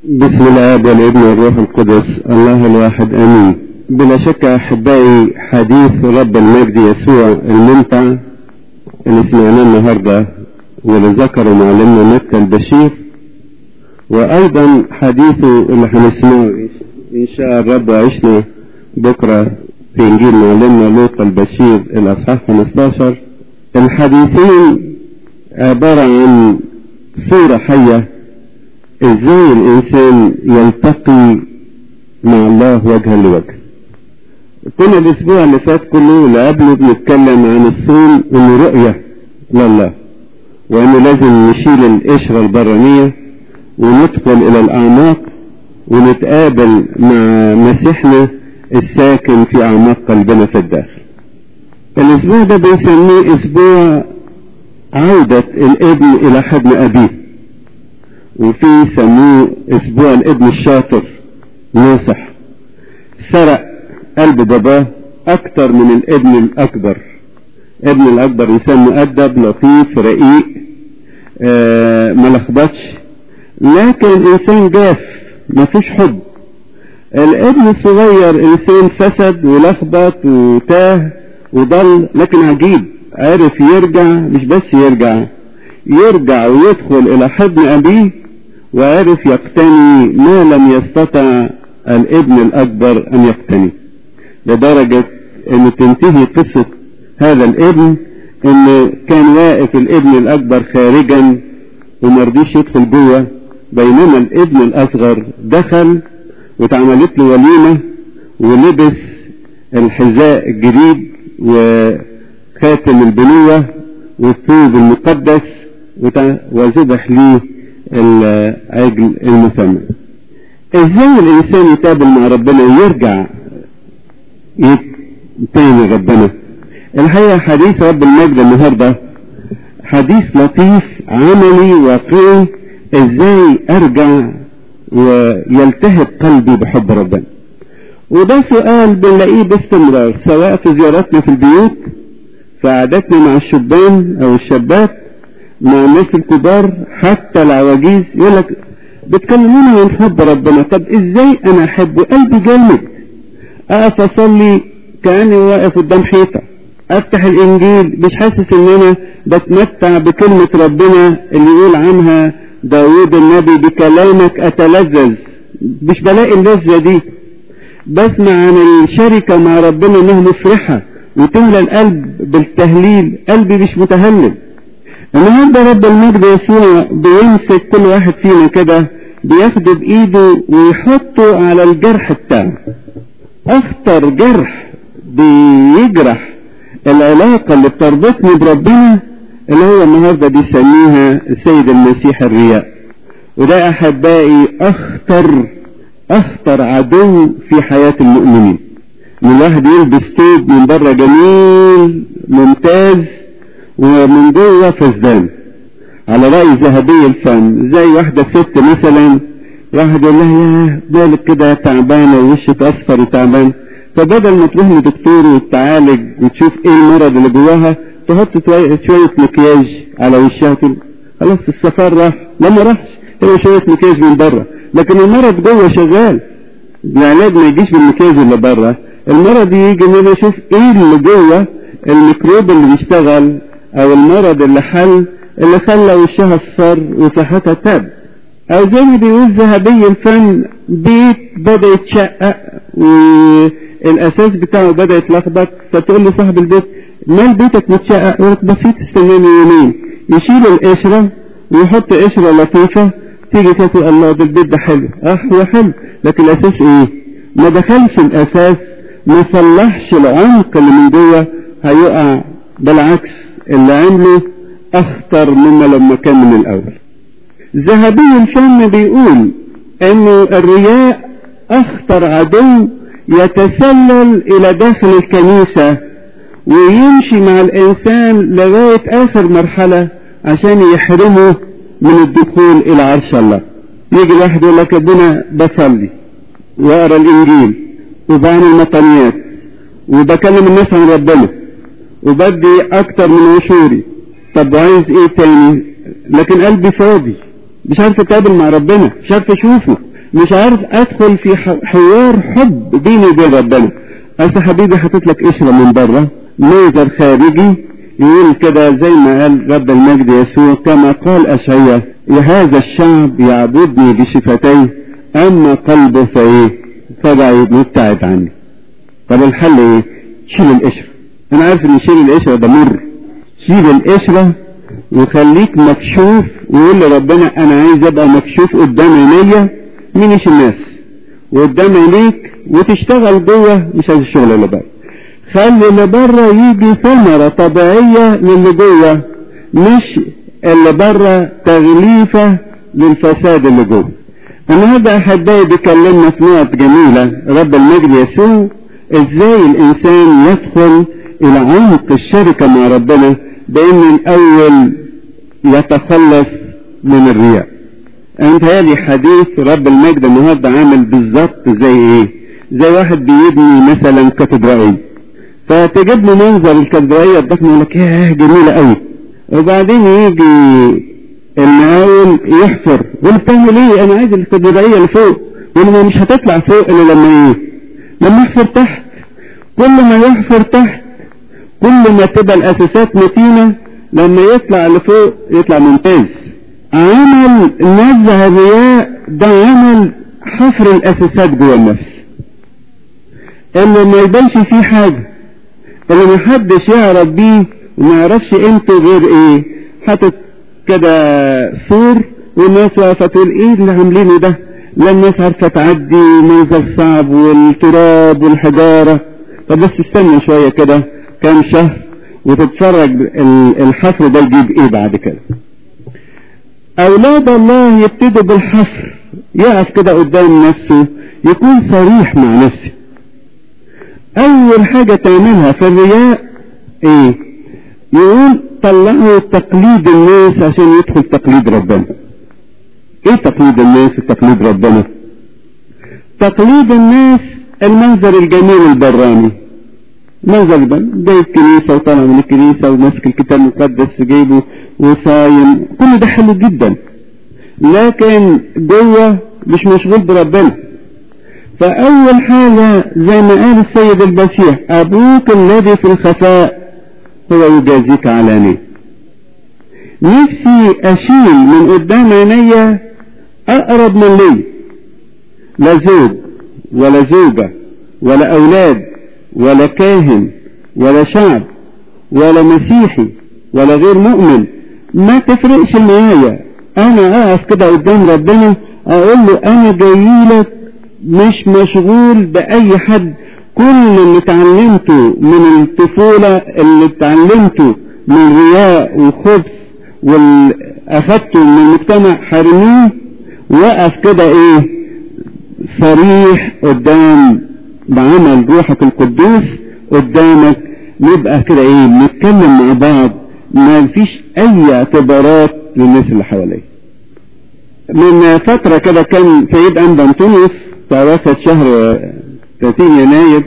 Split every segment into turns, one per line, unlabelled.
بسم الاب والابن والروح القدس الله الواحد امين بلا شك احبائي حديث رب المجد يسوع الممتع اللي سمعناه النهارده واللي ذكره معلمنا مكة البشير وايضا حديثه اللي هنسمعه ان شاء الرب وعشنا بكره في انجيل معلمنا لوقا البشير الاصحاح 15 الحديثين عباره عن صوره حيه ازاي الانسان يلتقي مع الله وجها لوجه كنا الاسبوع اللي فات كله اللي قبله بنتكلم عن الصوم انه رؤية لله وانه لازم نشيل القشرة البرانية وندخل الى الاعماق ونتقابل مع مسيحنا الساكن في اعماق قلبنا في الداخل الاسبوع ده بنسميه اسبوع عودة الابن الى حضن ابيه وفي سموه اسبوع الابن الشاطر ناصح سرق قلب باباه اكتر من الابن الاكبر ابن الاكبر انسان مؤدب لطيف رقيق آه ما لخبطش لكن انسان جاف ما فيش حب الابن الصغير انسان فسد ولخبط وتاه وضل لكن عجيب عرف يرجع مش بس يرجع يرجع ويدخل الى حضن ابيه وعرف يقتني ما لم يستطع الابن الاكبر ان يقتني لدرجة ان تنتهي قصة هذا الابن ان كان واقف الابن الاكبر خارجا ومرضيش يدخل جوه بينما الابن الاصغر دخل واتعملت له وليمة ولبس الحذاء الجديد وخاتم البنوة والثوب المقدس وذبح ليه العجل المثمن ازاي الانسان يتقابل مع ربنا ويرجع تاني ربنا الحقيقة حديث رب المجد النهاردة حديث لطيف عملي واقعي ازاي ارجع ويلتهب قلبي بحب ربنا وده سؤال بنلاقيه باستمرار سواء في زياراتنا في البيوت في قعدتنا مع الشبان او الشابات مع الناس الكبار حتى العواجيز يقول لك بتكلموني عن حب ربنا طب ازاي انا احبه قلبي جامد اقف اصلي كاني واقف قدام حيطه افتح الانجيل مش حاسس ان انا بتمتع بكلمه ربنا اللي يقول عنها داوود النبي بكلامك اتلذذ مش بلاقي اللذه دي بسمع عن الشركه مع ربنا انها مفرحه وتملى القلب بالتهليل قلبي مش متهلل النهارده رب المجد يسوع بيمسك كل واحد فينا كده بياخده بايده ويحطه على الجرح بتاعه اخطر جرح بيجرح العلاقة اللي بتربطني بربنا اللي هو النهارده بيسميها السيد المسيح الرياء وده احبائي اخطر اخطر عدو في حياة المؤمنين ان الواحد يلبس ثوب من بره جميل ممتاز ومن جوه فسدان على رأي ذهبي الفم زي واحدة ست مثلا واحد يقول لها يا بالك كده تعبانة ووشك أصفر وتعبان فبدل ما تروح لدكتور وتعالج وتشوف ايه المرض اللي جواها تحط شوية مكياج على وشها تقول خلاص السفر راح لما راحش هو شوية مكياج من بره لكن المرض جوه شغال العلاج ما يجيش بالمكياج اللي بره المرض يجي ان انا اشوف ايه اللي جوه الميكروب اللي بيشتغل او المرض اللي حل اللي خلى وشها اصفر وصحتها تاب او زي ما بيقول ذهبي الفن بيت بدا يتشقق والاساس بتاعه بدا يتلخبط فتقول له صاحب البيت مال بيتك متشقق يقول لك بسيط استناني يومين يشيل القشره ويحط قشره لطيفه تيجي تقول الله ده البيت ده حلو اه هو حلو لكن الاساس ايه ما دخلش الاساس ما صلحش العمق اللي من جوه هيقع بالعكس اللي عمله اخطر مما لما كان من الاول ذهبي الفم بيقول انه الرياء اخطر عدو يتسلل الى داخل الكنيسة ويمشي مع الانسان لغاية اخر مرحلة عشان يحرمه من الدخول الى عرش الله يجي واحد يقول لك ابونا بصلي واقرا الانجيل وبعمل مطنيات وبكلم الناس عن ربنا وبدي اكتر من عشوري طب وعايز ايه تاني لكن قلبي فاضي مش عارف اتقابل مع ربنا مش عارف اشوفه مش عارف ادخل في حوار حب بيني وبين ربنا اصل حبيبي حاطط لك قشره من بره منظر خارجي يقول كده زي ما قال رب المجد يسوع كما قال اشعياء هذا الشعب يعبدني بشفتيه اما قلبه فايه فبعيد مبتعد عني طب الحل ايه شيل القشره انا عارف ان شيل القشره ده مر شيل القشره وخليك مكشوف ويقول لربنا انا عايز ابقى مكشوف قدام عينيا مين ايش الناس وقدام عينيك وتشتغل جوه مش عايز الشغل اللي بره خلي اللي بره يجي ثمرة طبيعية للي جوه مش اللي بره تغليفة للفساد اللي جوه النهارده احبائي بيكلمنا في نقط جميلة رب المجد يسوع ازاي الانسان يدخل الى عمق الشركة مع ربنا بان الاول يتخلص من الرياء انت هذه حديث رب المجد النهارده عامل بالظبط زي ايه زي واحد بيبني مثلا كاتدرائية فتجيب له منظر الكاتدرائية الضخمة يقول لك ياه جميلة قوي وبعدين يجي المقاول يحفر يقول بتعمل ايه انا عايز الكاتدرائية اللي فوق يقول ما مش هتطلع فوق الا لما ايه لما يحفر تحت كل ما يحفر تحت كل ما تبقى الاساسات متينة لما يطلع لفوق يطلع ممتاز عمل نزع الرياء ده عمل حفر الاساسات جوه النفس اللي ما يبانش فيه حاجة اللي محدش يعرف بيه وما يعرفش قيمته غير ايه حاطط كده سور والناس واقفة تقول ايه اللي عاملينه ده لا الناس عارفة تعدي منظر صعب والتراب والحجارة طب بس استنى شوية كده كام شهر وتتفرج الحفر ده يجيب ايه بعد كده اولاد الله يبتدوا بالحفر يقف كده قدام نفسه يكون صريح مع نفسه اول حاجة تعملها في الرياء ايه يقول طلعوا تقليد الناس عشان يدخل تقليد ربنا ايه تقليد الناس وتقليد ربنا تقليد الناس المنظر الجميل البراني منظر جاي الكنيسة وطالع من الكنيسة وماسك الكتاب المقدس في جيبه وصايم كل ده حلو جدا لكن جوه مش مشغول بربنا فأول حاجة زي ما قال السيد المسيح أبوك الذي في الخفاء هو يجازيك علانية نفسي أشيل من قدام عينيا أقرب من لي لا زوج ولا زوجة ولا أولاد ولا كاهن ولا شعب ولا مسيحي ولا غير مؤمن ما تفرقش معايا أنا أقف كده قدام ربنا أقول له أنا جايلك مش مشغول بأي حد كل اللي اتعلمته من الطفولة اللي اتعلمته من رياء وخبث واللي أخدته من المجتمع حرميه وقف كده ايه صريح قدام بعمل روحك القدوس قدامك نبقى كده ايه نتكلم مع بعض ما فيش اي اعتبارات للناس اللي حواليا من فترة كده كان سيد أنبا تونس توفت شهر 30 يناير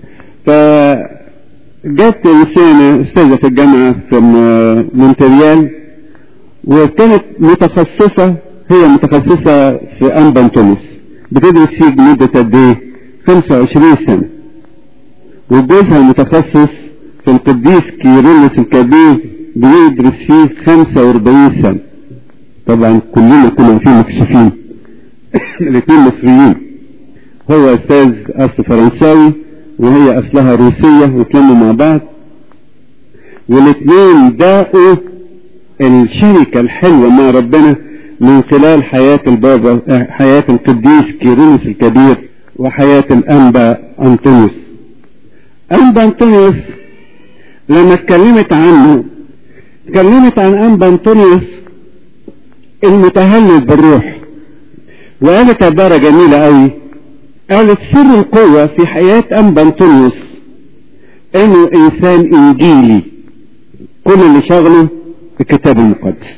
فجت إنسانة أستاذة في الجامعة في مونتريال وكانت متخصصة هي متخصصة في أنبا تونس بتدرس فيه مدة قد إيه؟ 25 سنة وجوزها متخصص في القديس كيرلس الكبير بيدرس فيه 45 سنة طبعا كلنا كنا فيه مكشفين الاثنين مصريين هو استاذ اصل فرنساوي وهي اصلها روسية وتلموا مع بعض والاثنين داقوا الشركة الحلوة مع ربنا من خلال حياة البابا حياة القديس كيرلس الكبير وحياة الأنبا أنطونيوس أنبا أنطونيوس لما اتكلمت عنه اتكلمت عن أنبا أنطونيوس المتهلل بالروح وقالت عبارة جميلة قوي قالت سر القوة في حياة أنبا أنطونيوس إنه إنسان إنجيلي كل اللي شغله الكتاب المقدس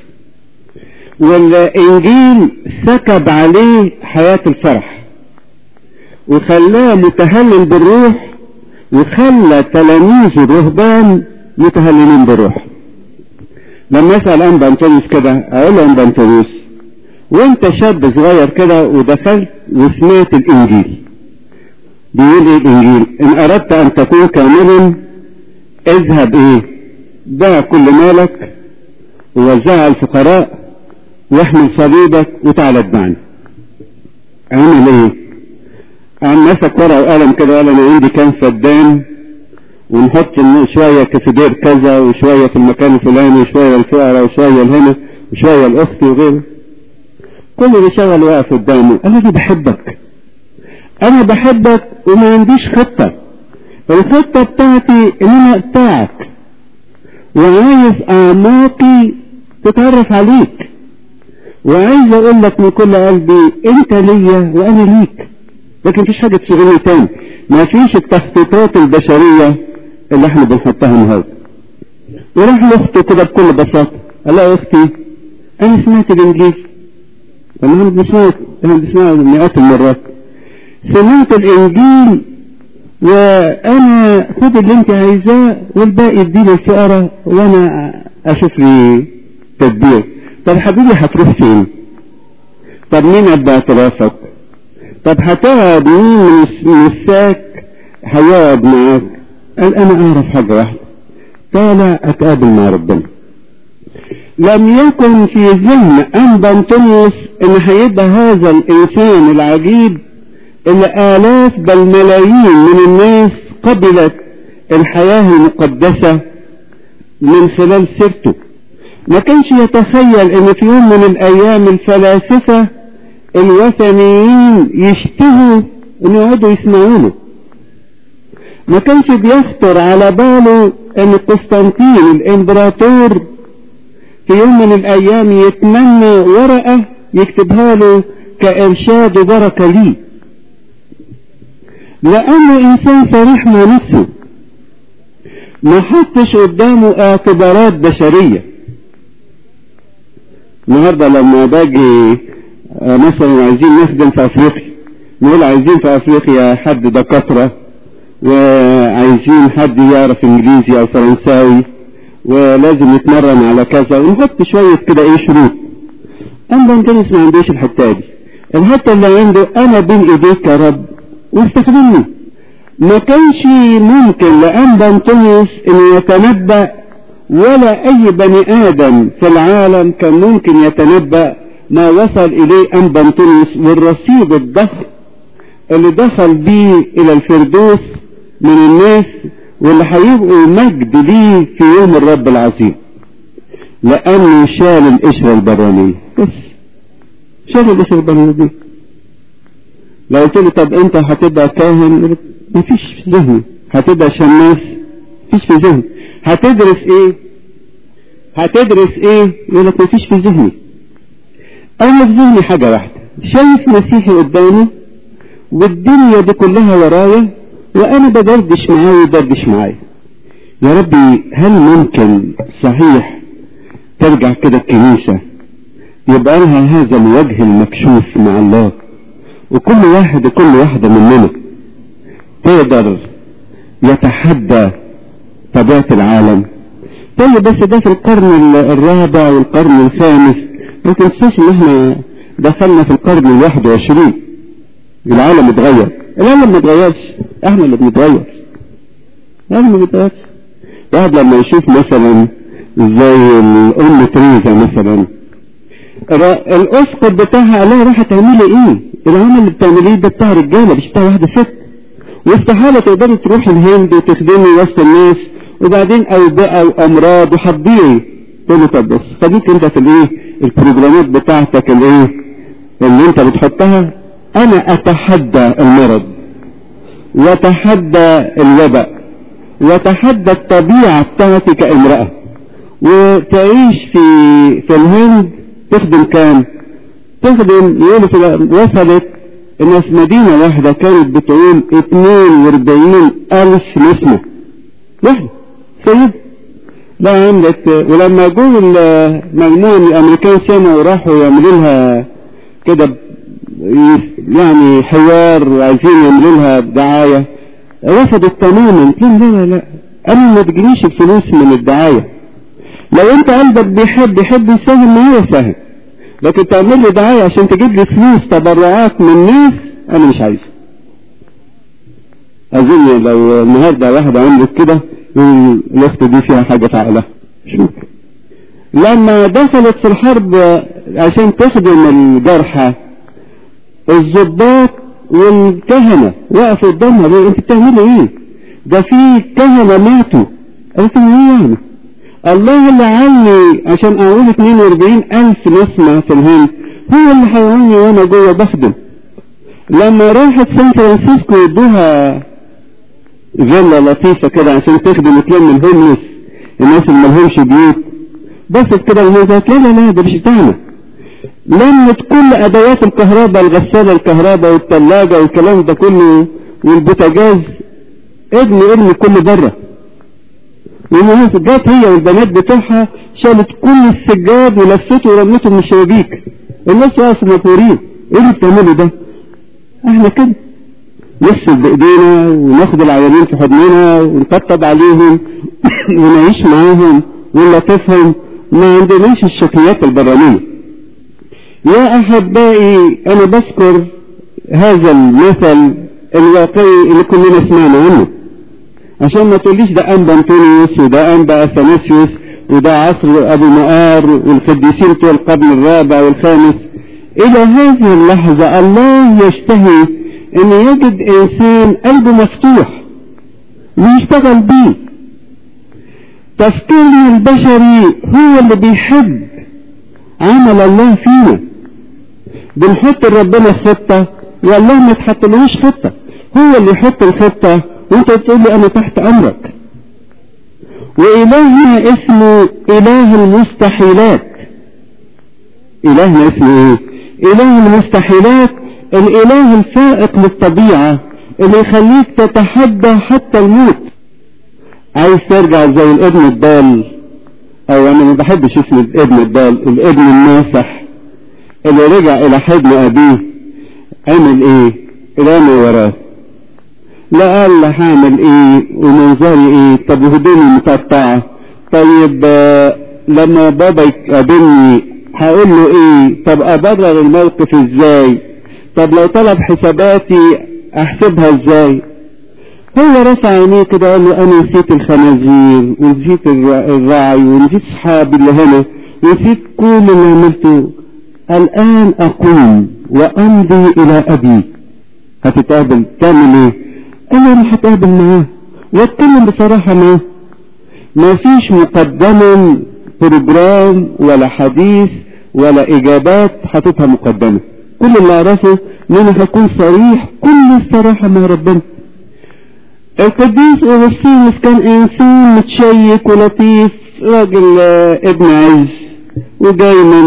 والإنجيل سكب عليه حياة الفرح وخلاه متهلل بالروح وخلى تلاميذ الرهبان متهللين بالروح لما اسال انبا انطونيوس كده اقول له انبا انطونيوس وانت شاب صغير كده ودخلت وسمعت الانجيل بيقول ايه الانجيل ان اردت ان تكون كاملا اذهب ايه بيع كل مالك ووزعها على الفقراء واحمل صليبك وتعالى اتبعني عمل ايه قام مسك ورقه وقلم كده قال انا عندي كام فدان ونحط شويه كسدير كذا وشويه في المكان الفلاني وشويه الفقراء وشويه لهنا وشويه لاختي وغيره كل اللي شغل واقف قدامه قال انا بحبك انا بحبك وما عنديش خطه الخطه بتاعتي ان انا بتاعك وعايز اعماقي تتعرف عليك وعايز اقول لك من كل قلبي انت ليا وانا ليك لكن مفيش حاجه تشغلني تاني ما فيش التخطيطات البشريه اللي احنا بنحطها النهارده وراح لاخته كده بكل بساطه قال لها يا اختي انا سمعت الانجيل انا بنسمعه احنا بنسمعه مئات المرات سمعت الانجيل وانا خد اللي انت عايزاه والباقي اديني الفقراء وانا اشوف لي تدبير طب حبيبي هتروح فين طب مين ابقى اعترافك طب هتقعد مين من الساك هيقعد معاك قال انا اعرف حاجة واحدة طالع اتقابل مع ربنا لم يكن في ذهن أنبا أنطونيوس ان هيبقى هذا الانسان العجيب اللي الاف بل ملايين من الناس قبلت الحياة المقدسة من خلال سيرته ما كانش يتخيل ان في يوم من الايام الفلاسفة الوثنيين يشتهوا ان يقعدوا يسمعوا له ما كانش بيخطر على باله ان قسطنطين الامبراطور في يوم من الايام يتمنى ورقة يكتبها له كارشاد وبركة ليه لانه انسان صريح مع نفسه ما حطش قدامه اعتبارات بشرية النهاردة لما باجي مثلا عايزين نخدم في افريقيا نقول عايزين في افريقيا حد دكاترة وعايزين حد يعرف انجليزي او فرنساوي ولازم يتمرن على كذا ونحط شوية كده ايه شروط اما انتنس ما عندوش الحتة دي الحتة اللي عنده انا بين ايديك يا رب واستخدمني ما كانش ممكن لأنبا أنطونيوس انه يتنبأ ولا اي بني ادم في العالم كان ممكن يتنبأ ما وصل اليه انبا أنطونيوس والرصيد الضخم اللي دخل بيه الى الفردوس من الناس واللي هيبقوا مجد ليه في يوم الرب العظيم لانه شال القشرة البرانية بس شال القشرة البرانية دي لو قلت له طب انت هتبقى كاهن مفيش في ذهني هتبقى شماس مفيش في ذهني هتدرس ايه هتدرس ايه يقول لك مفيش في ذهني انا في ذهني حاجة واحدة شايف مسيحي قدامي والدنيا دي كلها ورايا وانا بدردش معاه ويدردش معايا يا ربي هل ممكن صحيح ترجع كده الكنيسة يبقى لها هذا الوجه المكشوف مع الله وكل واحد وكل واحدة مننا تقدر يتحدى طبيعة العالم طيب بس ده في القرن الرابع والقرن الخامس ما تنساش ان احنا دخلنا في القرن الواحد وعشرين العالم اتغير العالم ما اتغيرش احنا اللي بنتغير العالم ما بيتغيرش واحد لما يشوف مثلا زي الام تريزا مثلا الاسقط بتاعها قال لها راح تعملي ايه العمل اللي بتعمليه ده بتاع رجاله مش بتاع واحده ست واستحاله تقدري تروحي الهند وتخدمي وسط الناس وبعدين اوبئه وامراض وهتضيعي تقول له طب بص خليك انت في الايه البروجرامات بتاعتك الايه اللي انت بتحطها انا اتحدى المرض واتحدى الوباء واتحدى الطبيعه بتاعتي كامراه وتعيش في في الهند تخدم كام تخدم يقولوا في وصلت الناس مدينة واحدة كانت بتقول 42 ألف نسمة واحدة سيد لا عملت ولما جو المجموعة من الأمريكان سنة وراحوا يعملوا لها كده يعني حوار وعايزين يعملوا لها دعاية رفضت تماما قلت لا لا لا أنا ما تجينيش الفلوس من الدعاية لو أنت قلبك بيحب يحب يساهم ما هو ساهم لكن تعمل لي دعاية عشان تجيب لي فلوس تبرعات من ناس انا مش عايزه اظن لو النهارده واحد عملت كده يقول الاخت دي فيها حاجه في عقلها شوف لما دخلت في الحرب عشان تخدم الجرحى الضباط والكهنه وقفوا قدامها ليه انت بتعملوا ايه؟ ده في كهنه ماتوا قالت له ايه يعني؟ الله اللي عيني عشان اقول 42 الف نسمة في الهند هو اللي هيعيني وانا جوه بخدم لما راحت سان فرانسيسكو يدوها فيلا لطيفة كده عشان تخدم تلم الهوملس الناس اللي ملهمش بيوت بصت كده الموزات لا لا لا ده مش بتاعنا لمت كل ادوات الكهرباء الغسالة الكهرباء والثلاجة والكلام ده كله والبوتاجاز ابني ابني كله بره والناس جت هي والبنات بتوعها شالت كل السجاد ولفته ورمته من الشبابيك الناس واقفه مبهورين ايه اللي بتعملوا ده؟ احنا كده نغسل بايدينا وناخد العيانين في حضننا ونطبطب عليهم ونعيش معاهم ونلطفهم ما عندناش الشكليات البرانية يا احبائي انا بذكر هذا المثل الواقعي اللي كلنا سمعنا عنه عشان ما تقوليش ده انبا انطونيوس وده انبا اثناسيوس وده عصر ابو مقار والقديسين بتوع القرن الرابع والخامس الى هذه اللحظة الله يشتهي ان يجد انسان قلبه مفتوح ويشتغل بيه تفكيرنا البشري هو اللي بيحب عمل الله فينا بنحط لربنا خطة والله ما تحطلهوش خطة هو اللي يحط الخطة وانت تقول لي انا تحت امرك والهنا اسمه اله المستحيلات الهنا اسمه ايه اله المستحيلات الاله الفائق للطبيعة اللي يخليك تتحدى حتى الموت عايز ترجع زي الابن الضال او انا ما بحبش اسم الابن الضال الابن الناصح اللي رجع الى حضن ابيه عمل ايه رمي وراه لا قال هعمل ايه ومنظري ايه طب وهدومي متقطعة طيب آه لما بابا يقابلني هقول له ايه طب ابرر الموقف ازاي طب لو طلب حساباتي احسبها ازاي هو رفع عينيه كده قال له انا نسيت الخنازير ونسيت الرعي ونسيت صحابي اللي هنا ونسيت كل اللي عملته الان اقوم وامضي الى ابي هتتقابل تعمل ايه انا راح اتقابل معاه واتكلم بصراحة معاه ما فيش مقدمة بروجرام ولا حديث ولا اجابات حاططها مقدمة كل اللي اعرفه ان انا هكون صريح كل الصراحة مع ربنا القديس اغسطينوس كان انسان متشيك ولطيف راجل ابن عز وجاي من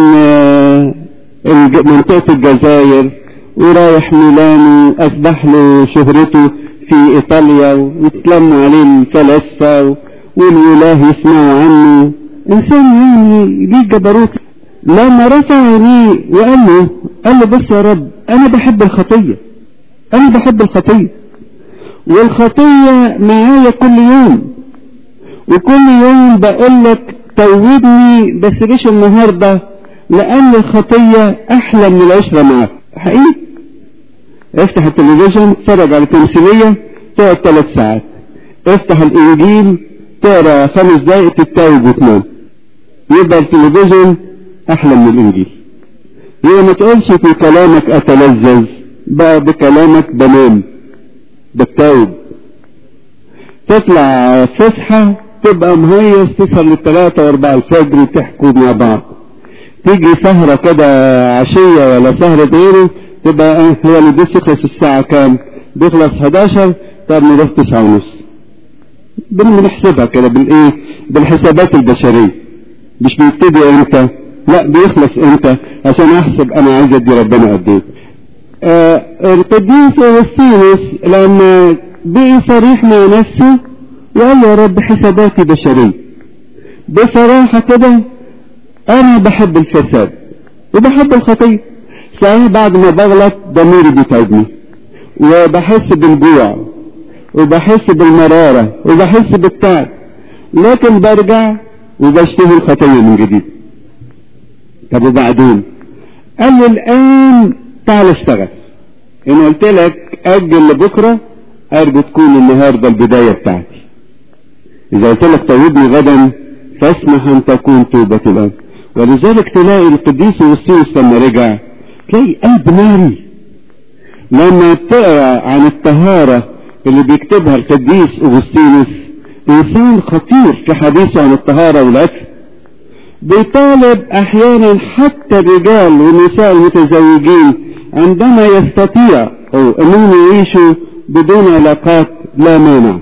منطقة الجزائر ورايح ميلانو اصبح له شهرته في ايطاليا ويتلموا عليه الفلاسفة والولاه يسمعوا عنه انسان يعني ليه جبروت لما رفع عينيه وقال له قال له بص يا رب انا بحب الخطية انا بحب الخطية والخطية معايا كل يوم وكل يوم بقول لك توبني بس ليش النهاردة لان الخطية احلى من العشرة معاك حقيقي افتح التلفزيون اتفرج على تمثيلية تقعد ثلاث ساعات افتح الانجيل تقرا خمس دقايق تتاوب وتنام يبقى التلفزيون احلى من الانجيل هي ما تقولش في كلامك اتلذذ بقى بكلامك بنام بتاوب تطلع فسحة تبقى مهيص تسهر للثلاثة واربعة الفجر وتحكوا مع بعض تيجي سهرة كده عشية ولا سهرة غيره تبقى هو اللي بيس يخلص الساعة كام بيخلص 11 طب نروح 9 ونص بنحسبها كده بالايه بالحسابات البشرية مش بيبتدي امتى لا بيخلص امتى عشان احسب انا عايز ادي ربنا قد ايه آه القديس اغسطينوس لما بقي صريح مع نفسه وقال يا رب حساباتي بشرية بصراحة كده انا بحب الفساد وبحب الخطيه صحيح بعد ما بغلط ضميري بيتعبني وبحس بالجوع وبحس بالمرارة وبحس بالتعب لكن برجع وبشتهي الخطية من جديد طب وبعدين قال له الآن تعال اشتغل إن قلت لك أجل لبكرة أرجو تكون النهاردة البداية بتاعتي إذا قلت لك طوبني غدا فاسمح أن تكون توبة الأرض ولذلك تلاقي القديس أغسطينوس لما رجع تلاقي قلب ناري لما تقرا عن الطهارة اللي بيكتبها القديس أغسطينوس إنسان خطير في حديثه عن الطهارة والعفة بيطالب أحيانا حتى الرجال والنساء المتزوجين عندما يستطيع أو أنهم يعيشوا بدون علاقات لا مانع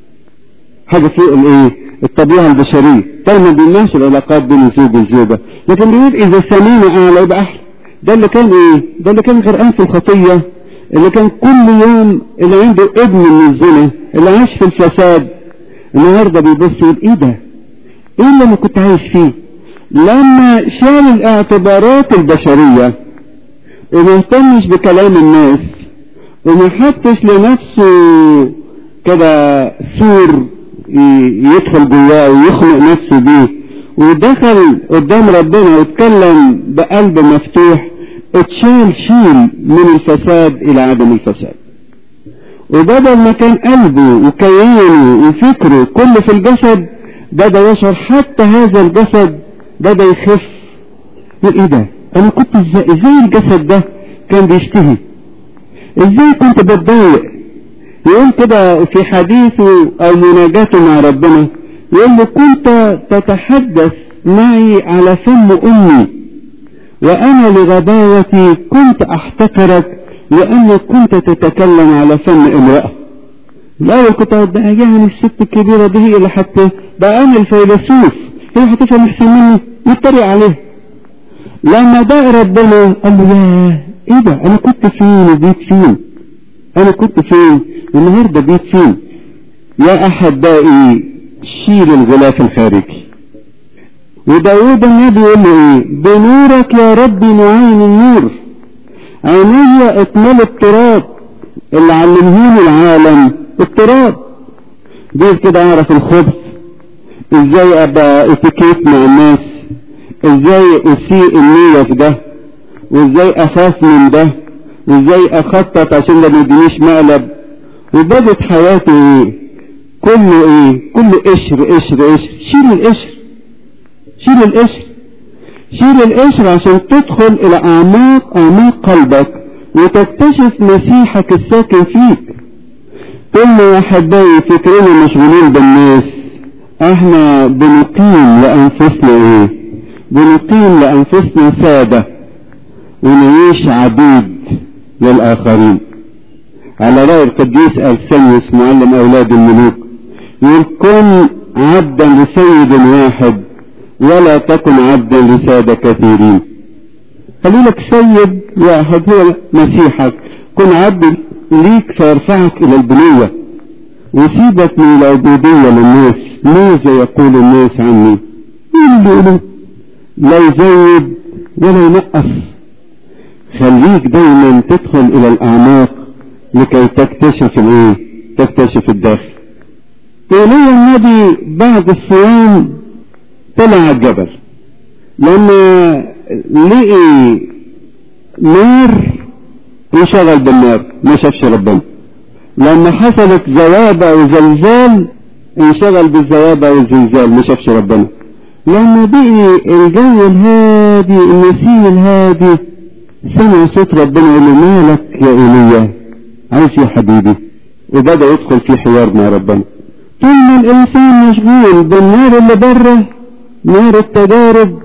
حاجة فوق الايه الطبيعة البشرية دايما بيمنعش العلاقات بين الزوج والزوجة لكن بيقول إذا سمينا أعلى يبقى أحلى ده اللي كان إيه ده اللي كان غرقان في الخطية اللي كان كل يوم اللي عنده ابن من الزنا اللي عاش في الفساد النهارده بيبص يقول ايه ده؟ ايه اللي انا كنت عايش فيه؟ لما شال الاعتبارات البشرية وما اهتمش بكلام الناس وما حطش لنفسه كده سور يدخل جواه ويخنق نفسه بيه ودخل قدام ربنا واتكلم بقلب مفتوح اتشال شيل من الفساد الى عدم الفساد وبدل ما كان قلبه وكيانه وفكره كله في الجسد بدا يشعر حتى هذا الجسد بدا يخف يقول ايه ده انا كنت ازاي ازاي الجسد ده كان بيشتهي ازاي كنت بتضايق يقول كده في حديثه او مناجاته مع ربنا يقول له كنت تتحدث معي على فم امي وانا لغباوتي كنت احتقرك لانك كنت تتكلم على فم امرأة الاول كنت اقول ده يعني الست الكبيرة دي هي اللي حتى ده انا الفيلسوف هي هتفهم احسن مني يتريق عليه لما دعا ربنا قال له ياه ايه ده انا كنت فين وبيت فين انا كنت فين والنهارده بيت فين يا احبائي شيل الغلاف الخارجي وداود النبي يقول له ايه بنورك يا ربي نعين النور عيني اكمل التراب اللي علمهوني العالم التراب دي كده اعرف الخبث ازاي ابقى اتيكيت مع الناس ازاي اسيء النية في ده وازاي اخاف من ده وازاي اخطط عشان ده ما يدينيش مقلب وبدت حياتي ايه كله ايه كله قشر قشر قشر شيل القشر شيل القشر شيل القشر عشان تدخل الى اعماق اعماق قلبك وتكتشف مسيحك الساكن فيك كل يا احبائي فكرنا مشغولين بالناس احنا بنقيم لانفسنا ايه بنقيم لانفسنا سادة ونعيش عبيد للاخرين على رأي القديس ارسنيوس معلم اولاد الملوك يقول كن عبدا لسيد واحد ولا تكن عبدا لسادة كثيرين خلي لك سيد واحد هو مسيحك كن عبد ليك فيرفعك الى البنية وسيبك من العبودية للناس ماذا يقول الناس عني اللي يقولوا لا يزود ولا ينقص خليك دايما تدخل الى الاعماق لكي تكتشف الايه تكتشف الداخل ايليا النبي بعد الصيام طلع الجبل لما لقي نار انشغل بالنار ما شافش ربنا لما حصلت زوابع وزلزال انشغل بالزوابع والزلزال ما شافش ربنا لما بقي الجو الهادي النسيم الهادي سمع صوت ربنا يقول له مالك يا ايليا عايز يا حبيبي وبدا يدخل في حوار مع ربنا طول ما الانسان مشغول بالنار اللي بره نار التجارب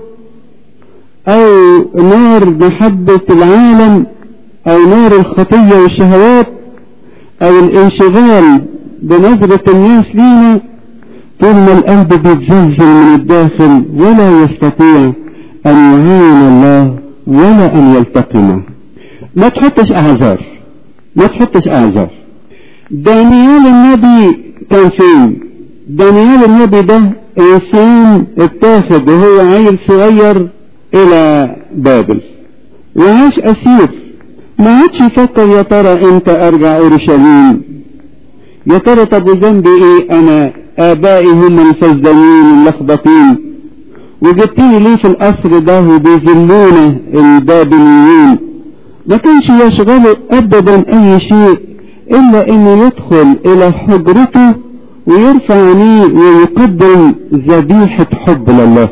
او نار محبة العالم او نار الخطية والشهوات او الانشغال بنظرة الناس لينا طول ما القلب بيتزلزل من الداخل ولا يستطيع ان يعين الله ولا ان يلتقي معه ما تحطش اعذار ما تحطش اعذار دانيال النبي كان فين دانيال النبي ده انسان اتاخد وهو عيل صغير الى بابل وعاش اسير ما عادش يفكر يا ترى امتى ارجع اورشليم يا ترى طب ذنبي ايه انا ابائي هم الفزدانين اللخبطين وجبتني ليه في القصر ده وبيذلونا البابليين ما كانش يشغله ابدا اي شيء الا انه يدخل الى حجرته ويرفع عينيه ويقدم ذبيحة حب لله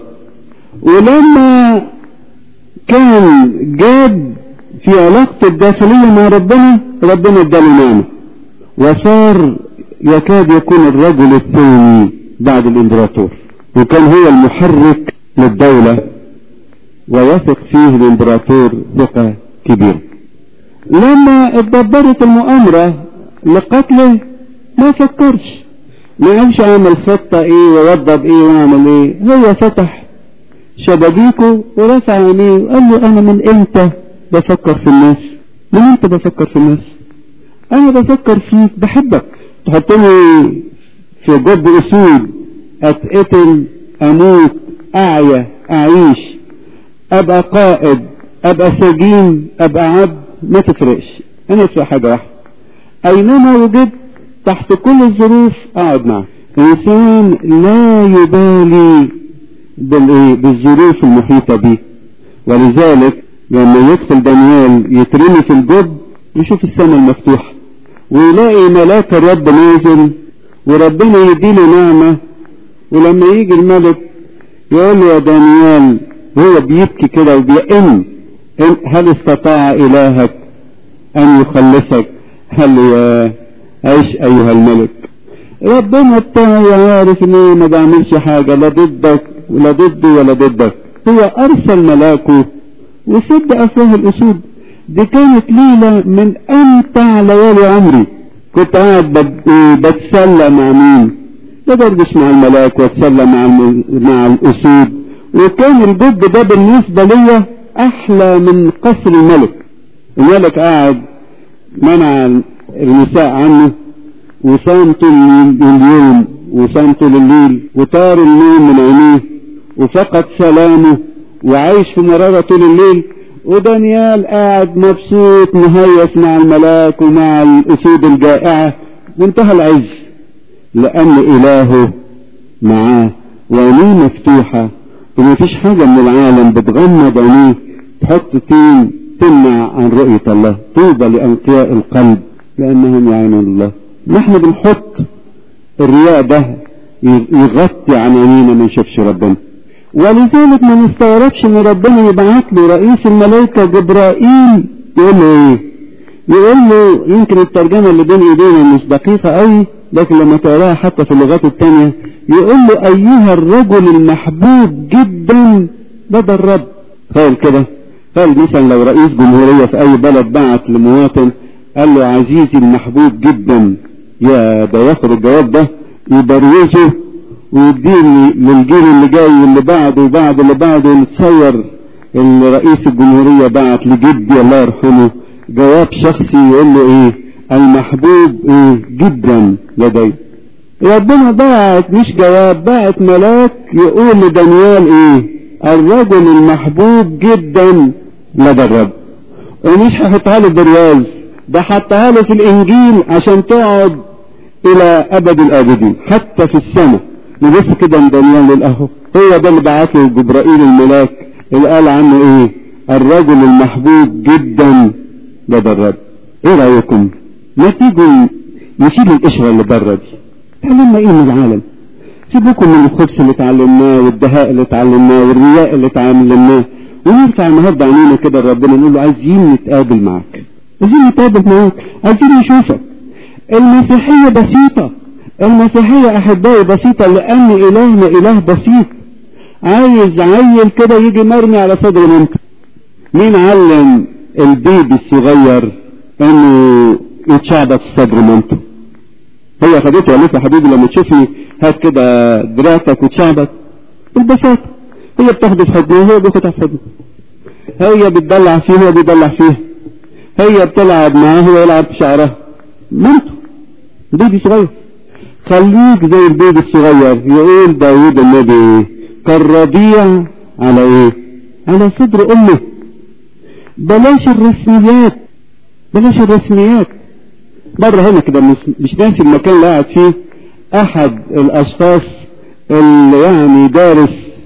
ولما كان جاد في علاقته الداخلية مع ربنا ربنا اداله نعمة وصار يكاد يكون الرجل الثاني بعد الامبراطور وكان هو المحرك للدولة ويثق فيه الامبراطور ثقة كبيرة لما اتدبرت المؤامرة لقتله ما فكرش ما قالش اعمل خطة ايه ووضب ايه واعمل ايه هو فتح شبابيكه ورفع عينيه وقال له انا من امتى بفكر في الناس من امتى بفكر في الناس انا بفكر فيك بحبك تحطني في جب اسود اتقتل اموت اعيا اعيش ابقى قائد ابقى سجين ابقى عبد ما تفرقش انا في حاجة واحدة اينما وجدت تحت كل الظروف اقعد معك انسان لا يبالي بالايه بالظروف المحيطة به ولذلك لما يدخل دانيال يترمي في الجب يشوف السماء المفتوحة ويلاقي ملاك الرب نازل وربنا يديله نعمة ولما يجي الملك يقول له يا دانيال هو بيبكي كده وبيئن هل استطاع إلهك أن يخلصك هل يا عيش أيها الملك ربنا بتاعي عارف إن ما بعملش حاجة لا ضدك ولا ضدي ولا ضدك هو أرسل ملاكه وسد أفواه الأسود دي كانت ليلة من أمتع ليالي عمري كنت قاعد بتسلى مع مين بدردش مع الملاك واتسلى مع الم... مع الأسود وكان الجد ده بالنسبة ليا أحلى من قصر الملك الملك قاعد منع النساء عنه وصام طول اليوم وصام طول الليل وطار النوم من عينيه وفقد سلامه وعايش في مرارة طول الليل ودانيال قاعد مبسوط مهيس مع الملاك ومع الأسود الجائعة منتهى العز لأن إلهه معاه وعينيه مفتوحة ومفيش حاجة من العالم بتغمض عينيه تحط طين تمنع عن رؤية الله طوبى لأنقياء القلب لأنهم يعينون الله نحن بنحط الرياء ده يغطي عن عينينا ما نشوفش ربنا ولذلك ما نستغربش ان ربنا يبعت له رئيس الملائكة جبرائيل يقول له ايه يقول له يمكن الترجمة اللي بين ايدينا مش دقيقة قوي لكن لما تقراها حتى في اللغات التانية يقول له ايها الرجل المحبوب جدا لدى الرب قال كده قال مثلا لو رئيس جمهورية في اي بلد بعت لمواطن قال له عزيزي المحبوب جدا يا ده ياخد الجواب ده يبروزه ويديه للجيل اللي جاي واللي بعده وبعد اللي بعده ونتصور الرئيس الجمهورية بعت لجدي الله يرحمه جواب شخصي يقول له ايه المحبوب ايه جدا لدي ربنا بعت مش جواب بعت ملاك يقول لدانيال ايه الرجل المحبوب جدا لدى الرب ومش هحطها له برواز ده حطها له في الانجيل عشان تقعد الى ابد الابدين حتى في السماء نبص كده من دانيال للاهو هو ده اللي بعت له جبرائيل الملاك اللي قال عنه ايه الرجل المحبوب جدا لدى الرب ايه رايكم ما تيجوا نشيل القشره اللي بره دي تعلمنا ايه من العالم سيبوكم من الخبز اللي اتعلمناه والدهاء اللي اتعلمناه والرياء اللي اتعلمناه ونرفع النهارده عينينا كده لربنا نقول له عايزين نتقابل معاك عايزين نتقابل معاك عايزين نشوفك المسيحيه بسيطه المسيحية أحبائي بسيطة لأن إلهنا إله بسيط عايز عيل كده يجي مرمي على صدر مامته مين علم البيبي الصغير انه يتشعبط في صدر مامته هي خدته قالت يا حبيبي لما تشوفي هات كده دراعتك وتشعبط بالبساطة هي بتاخده في حضنه وهو بياخدها في حضنه هي بتدلع فيه وهو بيدلع فيها هي بتلعب معاه وهو يلعب في شعرها مامته بيبي صغير خليك زي البيبي الصغير يقول داود النبي كالرضيع على ايه على صدر امه بلاش الرسميات بلاش الرسميات مرة هنا كده مش, مش ناسي المكان اللي قاعد فيه احد الاشخاص اللي يعني دارس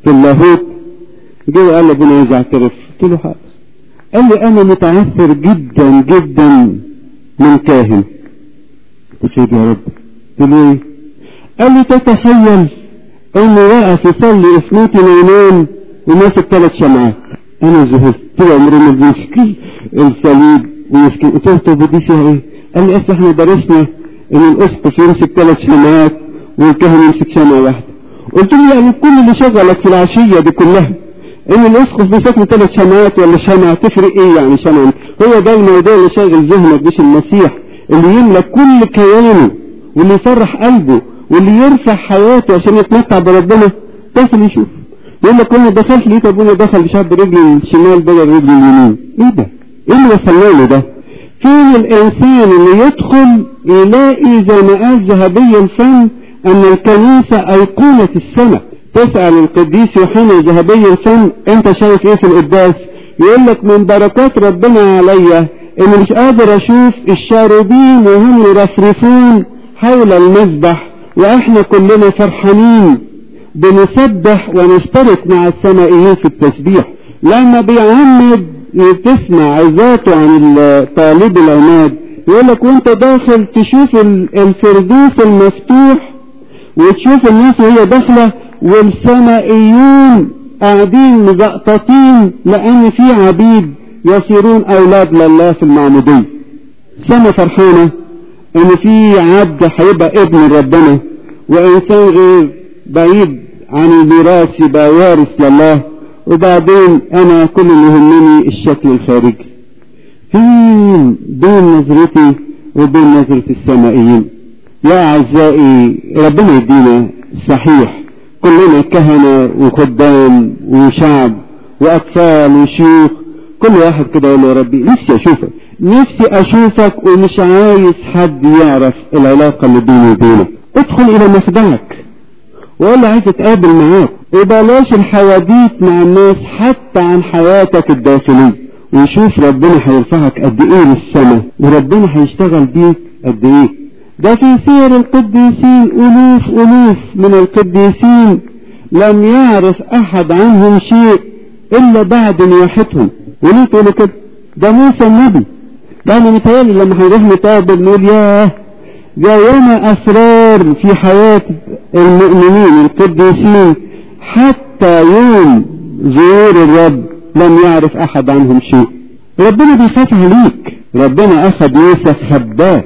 في اللاهوت جه وقال لابونا عايز اعترف قلت له حاضر قال لي انا متعثر جدا جدا من كاهن قلت له يا رب قلت له ايه قال لي تتخيل انه واقف يصلي اثنين نايمان وماسك ثلاث شمعات انا زهقت طول عمري ما بمسك الصليب ويسكن قلت له طب دي فيها ايه قال لي اصل احنا درسنا ان الاسقف يمسك ثلاث شمعات والكاهن يمسك شمعة واحدة قلت له يعني كل اللي شغلك في العشية دي كلها ان الاسقف بيسكن ثلاث شمعات ولا شمعة تفرق ايه يعني شمعة هو ده الموضوع اللي شاغل ذهنك مش المسيح اللي يملى كل كيانه واللي يفرح قلبه واللي يرفع حياته عشان يتمتع بربنا داخل يشوف يقول لك انا دخلت لقيت ابونا دخل مش عارف برجلي الشمال بدل رجلي اليمين ايه ده؟ ايه اللي وصلنا له ده؟ فين الانسان اللي يدخل يلاقي زي ما قال ذهبي الفم ان الكنيسة ايقونة السماء تسأل القديس يوحنا ذهبي الفم انت شايف ايه في القداس يقول لك من بركات ربنا عليا اني مش قادر اشوف الشاربين وهم يرفرفون حول المذبح واحنا كلنا فرحانين بنسبح ونشترك مع السمائيين في التسبيح لما بيعمد تسمع عظاته عن طالب العماد يقول لك وانت داخل تشوف الفردوس المفتوح وتشوف الناس وهي داخله والسمائيون قاعدين مزقططين لان في عبيد يصيرون اولاد لله في المعموديه سنه فرحانه ان في عبد هيبقى ابن ربنا وانسان غير بعيد عن الميراث يبقى وارث لله وبعدين انا كل اللي يهمني الشكل الخارجي فين بين نظرتي وبين نظرة السمائيين يا اعزائي ربنا يدينا صحيح كلنا كهنة وخدام وشعب واطفال وشيوخ كل واحد كده يقول له يا ربي نفسي اشوفك نفسي اشوفك ومش عايز حد يعرف العلاقة اللي بيني وبينك ادخل الى مخدعك وقول له عايز اتقابل معاك وبلاش الحواديت مع الناس حتى عن حياتك الداخلية وشوف ربنا هيرفعك قد ايه للسماء وربنا هيشتغل بيك قد ايه ده في سير القديسين الوف الوف من القديسين لم يعرف احد عنهم شيء الا بعد نياحتهم وليه تقولوا كده ده موسى النبي ده انا متهيألي لما هنروح نتقابل نقول ياه ده ياما اسرار في حياة المؤمنين القديسين حتى يوم ظهور الرب لم يعرف احد عنهم شيء ربنا بيخاف عليك ربنا اخذ يوسف خباه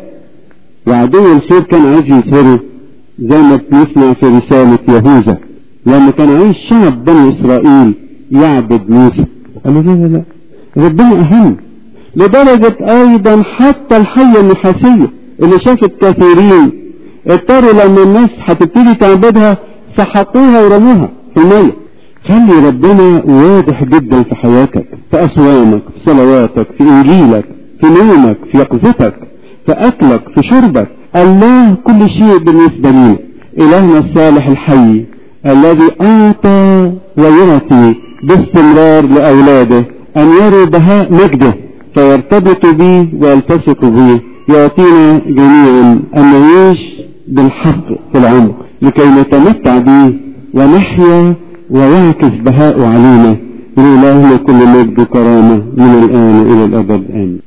وعدو الخير كان عايز يظهره زي ما بنسمع في رسالة يهوذا لما كان عايز شعب بني اسرائيل يعبد موسى قالوا لا لا لا ربنا اهم لدرجة ايضا حتى الحية النحاسية اللي شافت كثيرين اضطروا لما الناس هتبتدي تعبدها سحقوها ورموها في المية خلي ربنا واضح جدا في حياتك في أصوامك في صلواتك في إنجيلك في نومك في يقظتك في أكلك في شربك الله كل شيء بالنسبة لنا إلهنا الصالح الحي الذي أعطى ويعطي باستمرار لأولاده أن يروا بهاء مجده فيرتبطوا به ويلتصقوا به يعطينا جميعا أن نعيش بالحق في العمر لكي نتمتع به ونحيا ويعكس بهاء علينا لإلهنا كل مجد وكرامة من الآن إلى الأبد آمين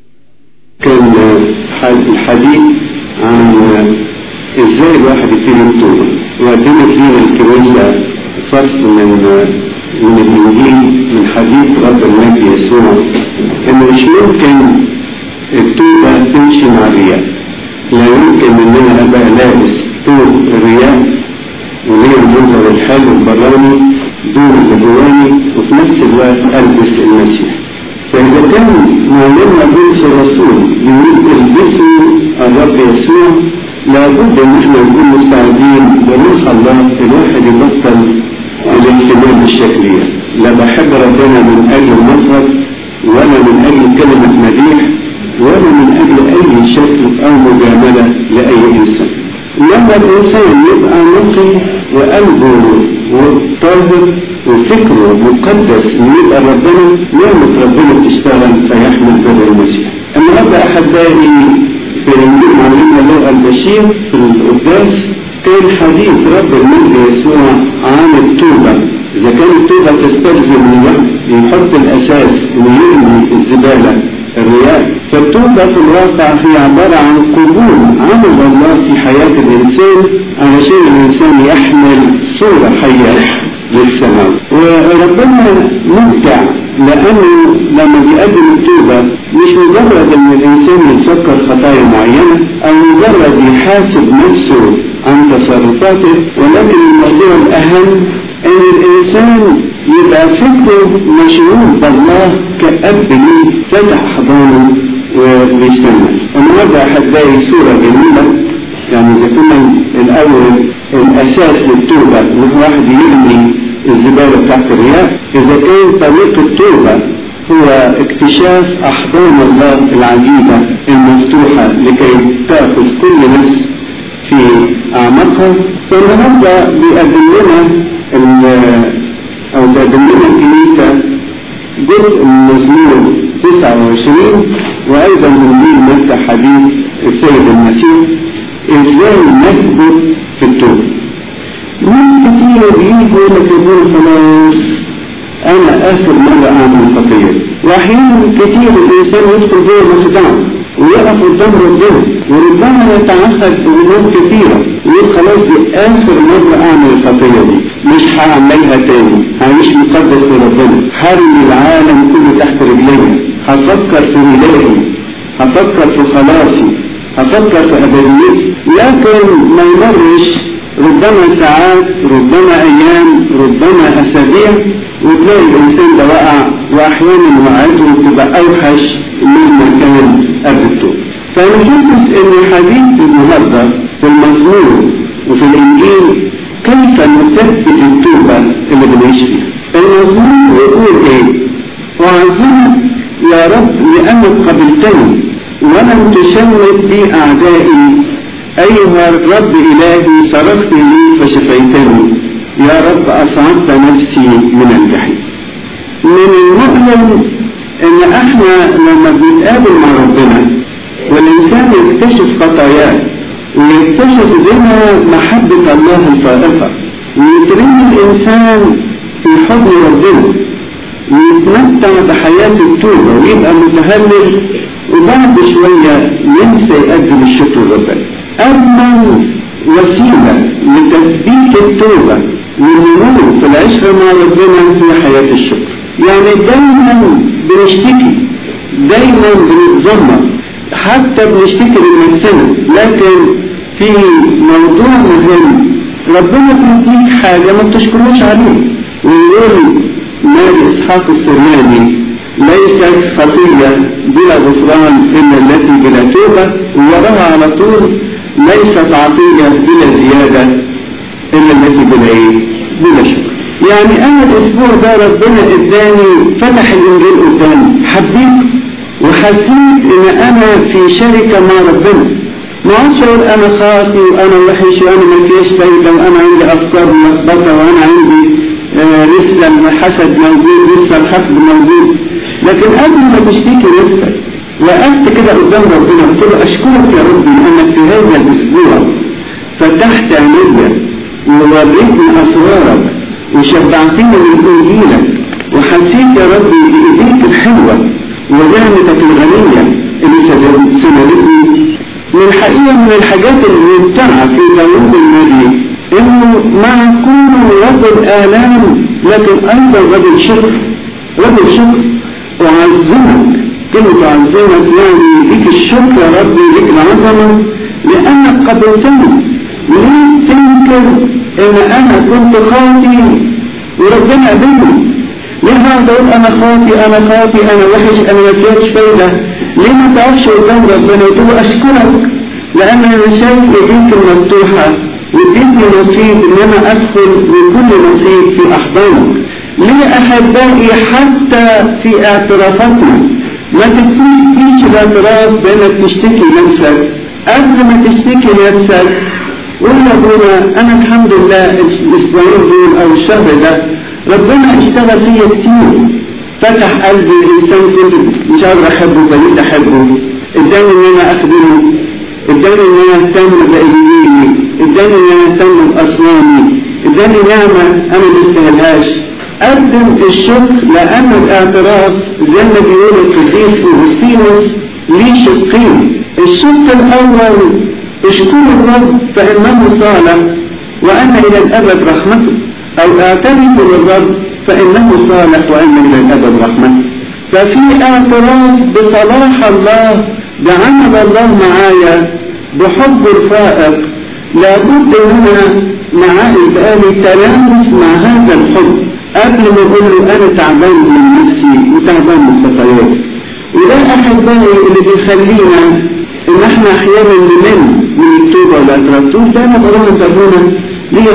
كان الحديث عن ازاي الواحد يبتدي التوبة وقدمت لنا الكنيسة فصل من من الإنجيل من حديث رب المجد يسوع إنه مش ممكن التوبة تمشي مع الرياء لا يمكن ان انا ابقى لابس ثوب الرياء وليه المنظر الحلو البراني دون الجواني وفي نفس الوقت البس المسيح فاذا كان معلمنا بولس الرسول يريد البسوا الرب يسوع لابد ان احنا نكون مستعدين بروح الله الواحد يبطل الاهتمام بالشكلية لا بحب ربنا من اجل المظهر ولا من اجل كلمة مديح ولا من أجل أي شكل أو مجاملة لأي إنسان لما الإنسان يبقى نقي وقلبه طاهر وفكره مقدس إن يبقى ربنا نعمة ربنا تشتغل فيحمل بر المسيح النهارده أحبائي في إنجيل معلمنا لوقا البشير في القداس كان حديث رب المجد يسوع عن التوبة إذا كانت التوبة تستلزم من يحط الأساس ويرمي الزبالة الرياء فالتوبة في الواقع هي عبارة عن قبول عمل الله في حياة الإنسان علشان الإنسان يحمل صورة حية للسماء وربنا ممتع لأنه لما بيقدم التوبة مش مجرد إن الإنسان يتذكر خطايا معينة أو مجرد يحاسب نفسه عن تصرفاته ولكن الموضوع الأهم ان الانسان يبقى فكره مشغول بالله كأب ليه فتح احضانه وبيستنى النهارده هتلاقي صورة جميلة يعني اذا كنا الاول الاساس للتوبة ان واحد يرمي الزبالة بتاعت الرياء اذا كان طريق التوبة هو اكتشاف احضان الله العجيبة المفتوحة لكي تأخذ كل نفس في اعماقها فالنهارده بيقدم لنا أو تقدم لنا الكنيسة جزء من مزمور 29 وأيضا من دين مادة حديث السيد المسيح إزاي نثبت في التوبة. ناس كتير بيجوا لك يقول خلاص أنا آخر مرة أعمل خطية وأحيانا كتير الإنسان يدخل جوه مخدعه ويقف قدام ربنا وربما يتعهد بأمور كثيرة ويقول خلاص دي آخر مرة أعمل الخطية دي مش هعملها تاني هعيش مقدس لربنا هرمي العالم كله تحت رجلي هفكر في ميلادي هفكر في خلاصي هفكر في أبديتي لكن ما يمرش ربما ساعات ربما أيام ربما أسابيع وتلاقي الإنسان ده وقع وأحيانا وقعته بتبقى أوحش مما كان قبل التوبة فأنا حاسس إن حديث النهارده في المزمور وفي الإنجيل كيف نثبت التوبة اللي بنعيش فيها المزمور يقول إيه وعظمت يا رب لأنك قبلتني ولم تشمت بي أعدائي أيها الرب إلهي صرفت لي فشفيتني يا رب أصعدت نفسي من الجحيم من المؤمن إن إحنا لما بنتقابل مع ربنا والإنسان يكتشف خطاياه ويكتشف بها محبة الله الفائقة ويترمي الإنسان في حضن ربنا ويتمتع بحياة التوبة ويبقى متهلل وبعد شوية ينسى يقدم الشكر لربنا أما وسيلة لتثبيت التوبة والنمو في العشرة مع ربنا هي حياة الشكر يعني دايما بنشتكي دايما بنتذمر حتى بنشتكي لنفسنا لكن في موضوع مهم ربنا بيديك حاجة ما بتشكروش عليه ويقول ماري إسحاق السرياني ليست خطية بلا غفران إلا التي بلا توبة ووراها على طول ليست عطية بلا زيادة إلا التي بلا إيه؟ بلا شكر يعني أنا الأسبوع ده ربنا إداني فتح الإنجيل قدامي حبيت وحسيت إن أنا في شركة مع ربنا ما عادش أقول أنا خاطي وأنا وحش وأنا ما فيش فايدة وأنا عندي أفكار ملخبطة وأنا عندي آه لسه الحسد موجود لسه الحقد موجود لكن قبل ما تشتكي نفسك وقفت كده قدام ربنا قلت له أشكرك يا ربي لأنك في هذا الأسبوع فتحت عيني ووريتني أسرارك وشبعتني من إنجيلك وحسيت يا ربي بإيديك الحلوة ونعمتك الغنية اللي سندتني من الحقيقة من الحاجات الممتعة في داوود النبي انه مع كونه رجل آلام لكن ايضا رجل شكر رجل شكر أعظمك كلمة أعظمك يعني ليك الشكر يا ربي ليك العظمة لأنك قبلتني ليه تنكر إن أنا كنت خاطي وربنا قبلني ليه هقعد أقول أنا خاطي أنا خاطي أنا وحش أنا ما فيهاش فايدة ليه ما تقفش قدام ربنا وتقول له أشكرك لأن أنا شايف إيديك المفتوحة واديتني نصيب إن أنا أدخل بكل نصيب في أحضانك ليه أحبائي حتى في اعترافاتنا ما تبتديش الاعتراف بأنك تشتكي نفسك قبل ما تشتكي نفسك قول يا ابونا أنا الحمد لله الأسبوعين دول أو الشهر ده ربنا اشتغل فيا كتير فتح قلبي الإنسان كله مش قادر أحبه بقيت أحبه اداني إن أنا أخدمه اداني إن أنا أهتم بإنجيلي اداني إن أنا أسلم أصنامي اداني نعمة أنا ما استاهلهاش قدم الشكر لأن الاعتراف زي ما بيقول القديس أوغسطينوس ليه شقين الشق الأول اشكر الرب فإنه صالح وأن إلى الأبد رحمته أو اعترف للرب فإنه صالح وأن إلى الأبد رحمته ففي اعتراف بصلاح الله بعمل الله معايا بحب الفائق لابد ان انا معاه يبقى لي تلامس مع هذا الحب قبل ما اقول له انا تعبان من نفسي وتعبان من خطاياي وده احبائي اللي بيخلينا ان احنا احيانا نمل من التوبه والاعتراف تقول ده انا بروح ابونا ليا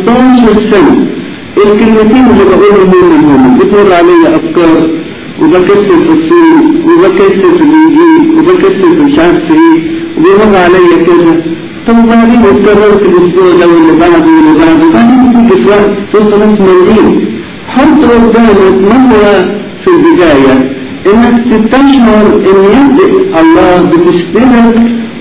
15 سنه الكلمتين اللي بقولهم هم هم بتمر عليا افكار وبكسر في الصين وبكسر في الانجيل وبكسر في مش عارف ايه وبيمر عليا كذا طب وبعدين اتكرر في الاسبوع ده واللي بعده واللي بعده وبعدين تيجي في وقت توصل ناس مليين حط قدامك مرة في البداية انك تستشعر ان يد الله بتشتغل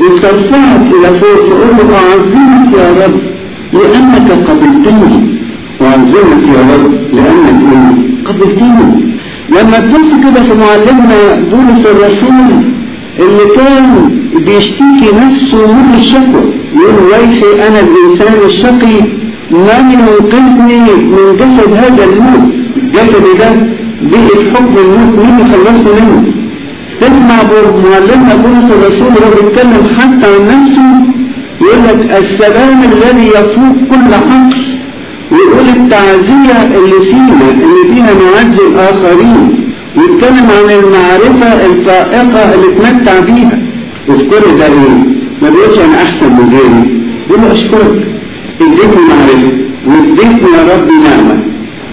وترفعك الى فوق تقول له اعظمك يا رب لانك قبلتني واعظمك يا رب لانك قبلتني لما تبص كده في معلمنا بولس الرسول اللي كان بيشتكي نفسه من الشكوى يقول ويحي انا الانسان الشقي من ينقذني من جسد هذا الموت جسدي ده بقي حكم الموت مين يخلصني منه تسمع معلمنا بولس الرسول وهو بيتكلم حتى عن نفسه يقول لك السلام الذي يفوق كل عقل ويقول التعزية اللي فينا اللي فيها نعزي الآخرين ويتكلم عن المعرفة الفائقة اللي اتمتع بيها اذكر ده ايه ما بيقولش انا احسن من غيري يقول له اشكرك اديتني معرفة واديتني يا رب نعمة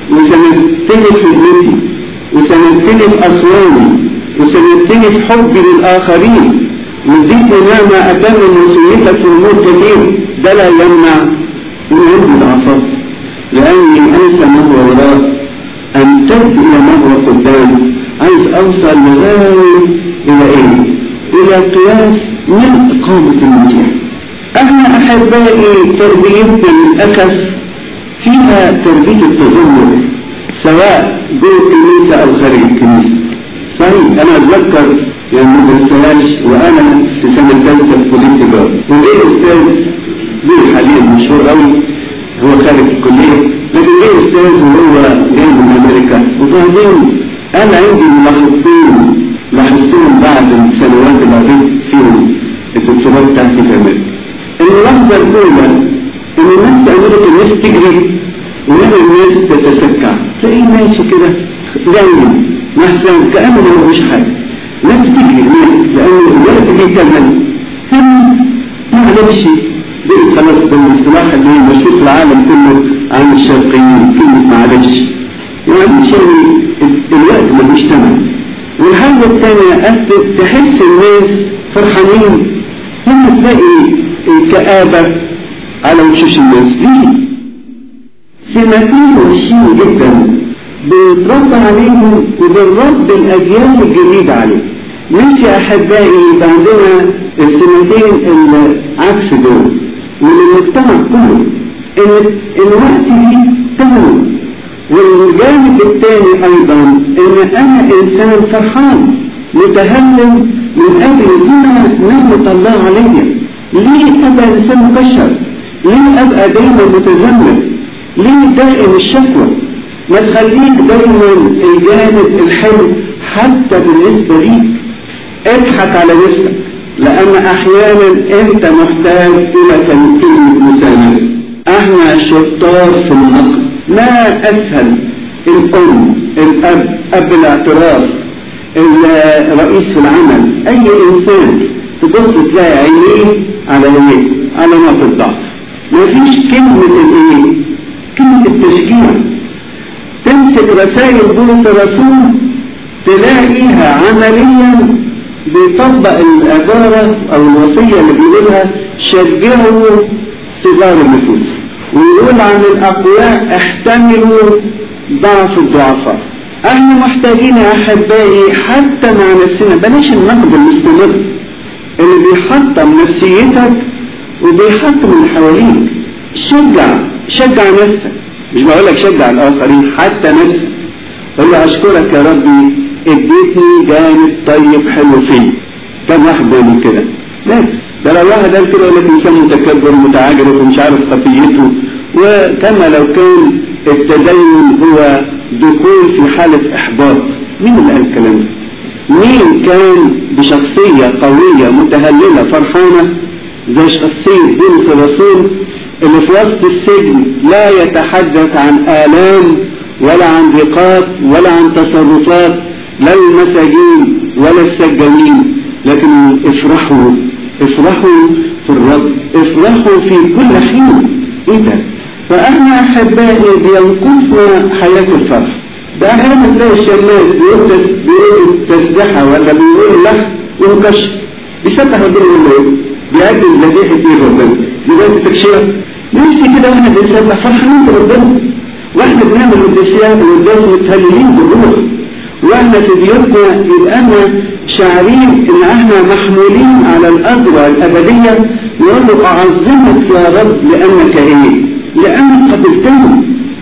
وسندتني في خدمتي وسندتني في اصوامي وسندتني في حبي للاخرين واديتني نعمة اتمم وصيتك في الامور كثير ده لا يمنع ان عندي ضعفات لاني انسى ما هو وراء امتد الى ما هو قدام عايز اوصل لغايه الى ايه الى قياس من اقامه المسيح احنا احبائي تربيتنا للاسف فيها تربيه التذمر سواء جوه الكنيسه او خارج الكنيسه صحيح انا اتذكر يعني ما بنساهاش وانا في سنه ثالثه في كليه تجاره وجه استاذ ليه حاليا مشهور قوي هو خارج الكليه لكن جه استاذ وهو جاي من امريكا وبعدين انا عندي ملاحظتين لاحظتهم بعد السنوات اللي قضيت فيهم الدكتوراه بتاعتي في امريكا الملاحظه الاولى ان الناس في امريكا الناس تجري وهنا الناس تتسكع تلاقيه ماشي كده زي محسن كانه ما هوش حاجه ناس تجري هناك لان الولد اللي يكمل هم معلش دي خلاص بالاصطلاح اللي هي مشهور في العالم كله عن الشرقيين كلمة معلش يعني شيء الوقت ملوش ثمن والحاجة الثانية تحس الناس فرحانين هم تلاقي الكآبة على وشوش الناس دي سماتين وحشين جدا بيترد عليهم وبالرد الأجيال الجديدة عليهم مش يا أحبائي يبقى عندنا السماتين العكس دول وللمجتمع كله ان الوقت دي تهون والجانب الثاني ايضا ان انا انسان فرحان متهلل من اجل دينا نعمة الله عليا ليه ابقى انسان مكشر ليه ابقى دايما متذمر ليه دائم الشكوى ما تخليك دايما الجانب الحلو حتى بالنسبة ليك اضحك على نفسك لأن أحيانا أنت محتاج إلى تمكين مساندة احنا الشطار في النقد ما اسهل الام الاب اب الاعتراف الرئيس في العمل اي انسان تبص تلاقي عينيه على ايه على نقطة الضعف ما فيش كلمة الايه كلمة التشجيع تمسك رسائل بولس الرسول تلاقيها عمليا بيطبق العبارة او الوصية اللي بيقولها شجعوا صغار النفوس ويقول عن الأقوياء احتملوا ضعف الضعفاء احنا محتاجين يا أحبائي حتى مع نفسنا بلاش النقد المستمر اللي بيحطم نفسيتك وبيحطم اللي حواليك شجع شجع نفسك مش بقول لك شجع الاخرين حتى نفسك قول له اشكرك يا ربي اديتني جانب طيب حلو فيه كم واحد بيعمل كده لا ده لو واحد قال كده يقول لك انسان متكبر متعجرف ومش عارف خطيته وكما لو كان التدين هو دخول في حالة احباط مين اللي قال الكلام ده مين كان بشخصية قوية متهللة فرحانة زي شخصية بولس الرسول اللي في وسط السجن لا يتحدث عن آلام ولا عن ضيقات ولا عن تصرفات لا المساجين ولا السجانين لكن افرحوا افرحوا في الرب افرحوا في كل حين ايه ده فاحنا احبائي بينقصنا حياة الفرح ده احيانا تلاقي الشماس بيقول بيقول تسبحة ولا بيقول لحن ومكشف بيسبح ربنا يقول له ايه؟ بيقدم ذبيحة ايه ربنا؟ ذبيحة تكشيرة نفسي كده واحنا بنسبح فرحانين بربنا واحنا بنعمل القداسيات والقداس متهللين بالروح واحنا في بيوتنا يبقى احنا شاعرين ان احنا محمولين على الاجرى الابديه نقول له اعظمك يا رب لانك ايه؟ لانك قبلتني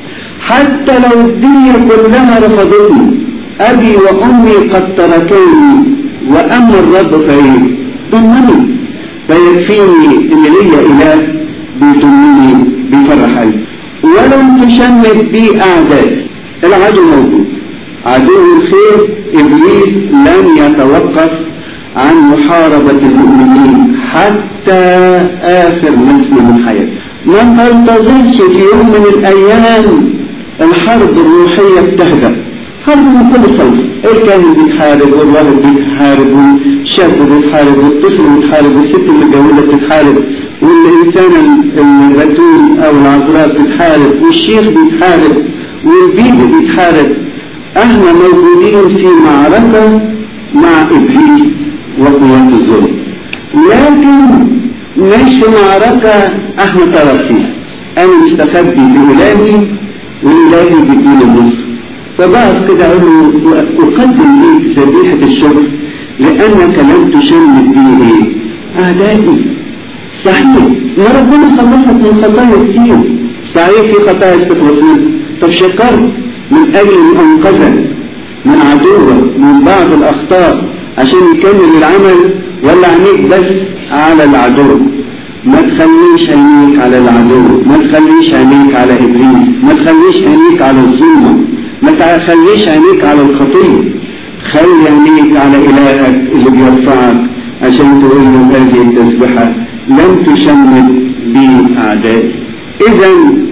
حتى لو الدنيا كلها رفضتني ابي وامي قد تركوني واما الرب فايه؟ ضمني فيكفيني ان ليا اله بيضمني بيفرح قلبي ولم تشمت بي اعدائي العدو موجود عدو الخير ابليس لن يتوقف عن محاربة المؤمنين حتى اخر نسمة من حياته ما تنتظرش في يوم من الايام الحرب الروحية بتهدأ حرب من كل صوت الكاهن بيتحارب والراهب بيتحارب والشاب بيتحارب والطفل بيتحارب والست المتجوزة بتتحارب والإنسان الرسول أو العذراء بتتحارب والشيخ بيتحارب والبيبي بيتحارب احنا موجودين في معركة مع إبليس وقوات الظلم لكن مش في معركة احنا طرف فيها أنا مستخبي في إلهي وإلهي بيديني النصر فبعد كده أقول له أقدم ليك ذبيحة الشكر لأنك لم تشمت بي إيه؟ أعدائي صحيح ما ربنا خلصك من خطايا كتير صحيح في خطايا تخلص منها طب شكرت من أجل أن أنقذك من عدوك من بعض الأخطاء عشان يكمل العمل ولا عينيك بس على العدو ما تخليش عينيك على العدو ما تخليش عينيك على إبليس ما تخليش عينيك على الظلمة ما تخليش عينيك على الخطية خلي عينيك على إلهك اللي بيرفعك عشان تقول له هذه التسبحة لم تشمت بي أعدائي إذا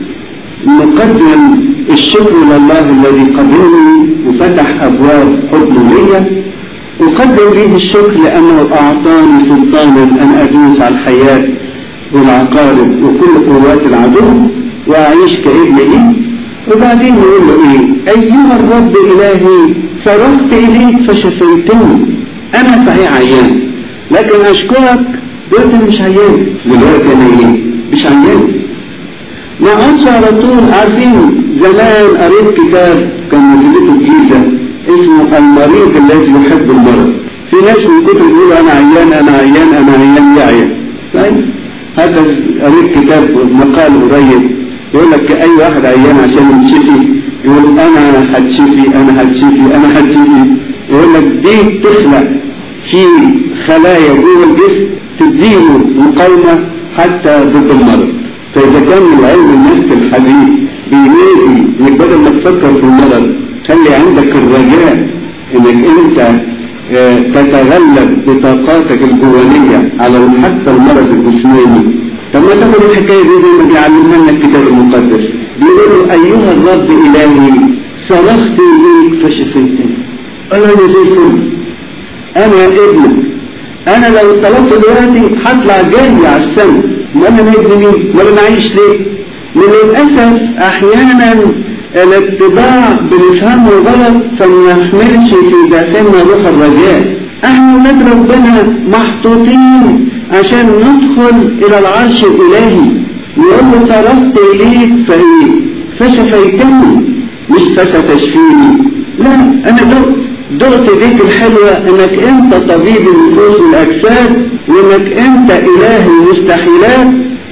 نقدم الشكر لله الذي قبلني وفتح أبواب حب ليا أقدم به الشكر لأنه أعطاني سلطانا أن أدوس على الحياة والعقارب وكل قوات العدو وأعيش كابن لي وبعدين يقول له إيه أيها الرب إلهي صرفت إليك فشفيتني أنا صحيح عيان لكن أشكرك دلوقتي مش عيان دلوقتي أنا إيه مش عيان ما عادش على طول عارفين زمان قريت كتاب كان نزلته الجيزة اسمه المريض الذي يحب المرض في ناس من كتب يقولوا انا عيان انا عيان انا عيان يا عيان طيب هذا قريت كتاب مقال قريب يقول لك اي واحد عيان عشان يتشفي يقول انا هتشفي انا هتشفي انا هتشفي يقول لك دي تخلق في خلايا جوه الجسم تديله مقاومه حتى ضد المرض فإذا كان العلم النفس الحديث بينادي انك بدل ما تفكر في المرض خلي عندك الرجاء انك انت اه تتغلب بطاقاتك الجوانية على حتى المرض الجسماني طب ما تاخد الحكاية دي زي ما بيعلمنا لنا الكتاب المقدس بيقول أيها الرب إلهي صرخت إليك فشفيتني أنا زي الفل أنا ابنك أنا لو طلبت دلوقتي هطلع جري على السماء ولا نجد مين ولا نعيش ليه للأسف أحيانا الاتباع بنفهمه غلط فما يحملش في داخلنا روح الرجاء احنا ولاد ربنا محطوطين عشان ندخل الى العرش الالهي يقول له صرفت اليك فايه فشفيتني مش فستشفيني لا انا دقت دقت ديك الحلوة انك انت طبيب النفوس والاجساد وانك انت اله المستحيلات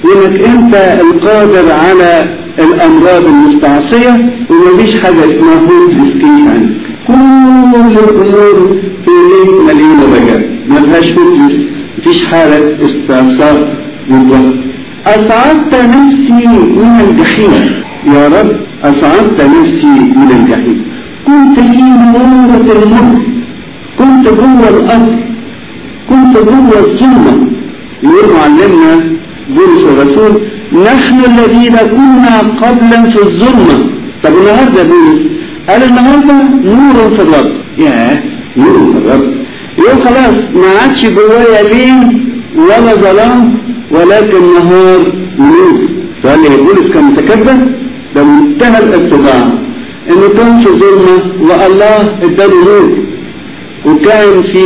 وانك انت القادر على الامراض المستعصية ومفيش حاجة اسمها هوب مسكين عنك كل الامور في ليك مليونة رجاء ما فيهاش هوب مفيش حالة استعصاء بالضبط أصعدت نفسي من الجحيم يا رب أصعدت نفسي من الجحيم كنت في منارة الموت كنت جوه الأرض كنت جوه الظلمة يقول معلمنا بولس الرسول نحن الذين كنا قبلا في الظلمة طب النهارده بولس قال النهارده نور في الرب ياه نور في الرب يقول خلاص ما عادش جوايا ليل ولا ظلام ولكن نهار نور فقال لي بولس كان متكبر ده منتهى الاتباع انه كان في ظلمه والله اداله نور وكان في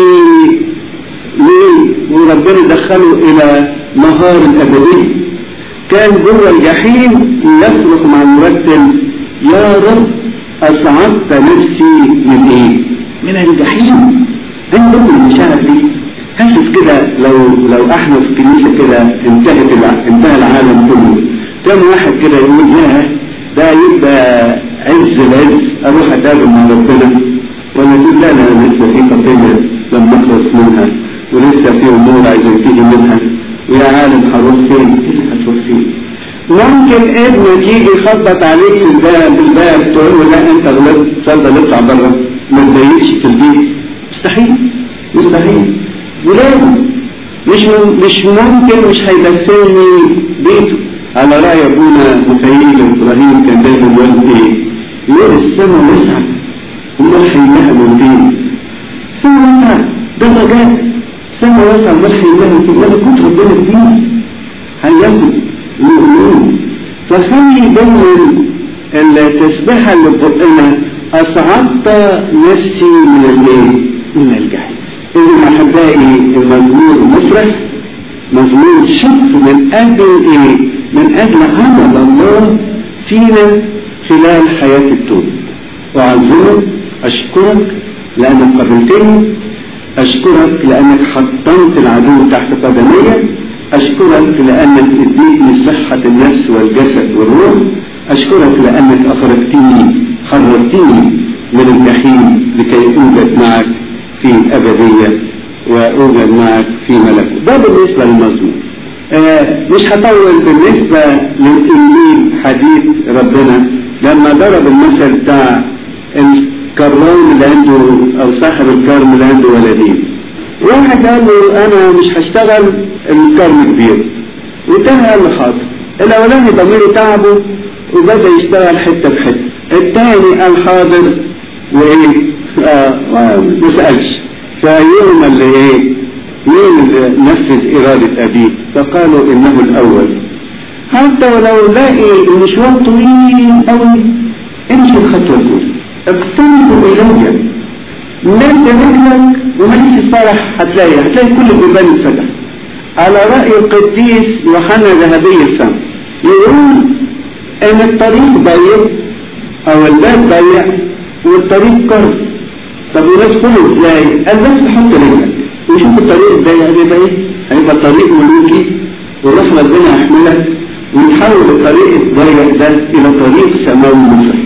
ليل وربنا دخله الى نهار الابديه كان جوه الجحيم يصرخ مع المرتل يا رب اصعدت نفسي من ايه؟ من الجحيم عندهم المشاعر دي حاسس كده لو لو احنا في الكنيسه كده انتهت الع... انتهى العالم كله كم واحد كده يقول يا ده يبقى عز العز اروح اتقابل مع ربنا ولا تقول لا انا لسه في خطيه لم نخلص منها ولسه في امور عايز انتهي منها ويا عالم هروح فين؟ ايه هتروح فين؟ ممكن ابنك يجي يخبط عليك في الباب الباب تقول له لا انت غلطت اتفضل اطلع بره ما تضايقش في البيت مستحيل مستحيل ولازم مش مش ممكن مش هيدخلني بيته على رأي أبونا مخيل إبراهيم كان دايما يقول إيه؟ يقول السماء وسعة أمال هيلاها من فين؟ السماء وسعة ده رجاء السماء وسعة أمال هيلاها من فين؟ أنا كنت ربنا كبير هياخد يؤمنون فخلي دايما التسبيحة اللي بقنا أصعدت نفسي من الليل من الجحيم إذن أحبائي المزمور مفرح مزمور شكر من أجل إيه؟ من أجل عمل الله فينا خلال حياة التوبة وأعظمك أشكرك لأنك قبلتني أشكرك لأنك حطمت العدو تحت قدمي أشكرك لأنك اديتني صحة النفس والجسد والروح أشكرك لأنك أخرجتني خرجتني من الجحيم لكي أوجد معك في أبدية وأوجد معك في ملكوت ده بالنسبة للمزمور آه مش هطول بالنسبة للإنجيل حديث ربنا لما ضرب المثل بتاع الكرام اللي عنده أو صاحب الكرم اللي عنده ولدين واحد قال له أنا مش هشتغل الكرم كبير والتاني قال له حاضر الأولاني ضميره تعبه وبدأ يشتغل حتة بحتة التاني قال حاضر وإيه آه ما سألش فيوم اللي ايه مين اللي نفذ إرادة أبيه فقالوا إنه الأول حتى ولو لاقي المشوار طويل أوي امشي الخطوة الأولى اقترب إلي مد رجلك ومشي الصالح هتلاقي هتلاقي كل البيبان اتفتح على رأي القديس يوحنا ذهبي الفم يقول إن الطريق ضيق أو الباب ضيق والطريق قرب طب وندخله ازاي؟ قال بس حط رجلك وشوف الطريق الضيق هيبقى ايه؟ هيبقى طريق ملوكي وروح ربنا يحملك ويتحول الطريق الضيق ده الى طريق سماوي مفرح.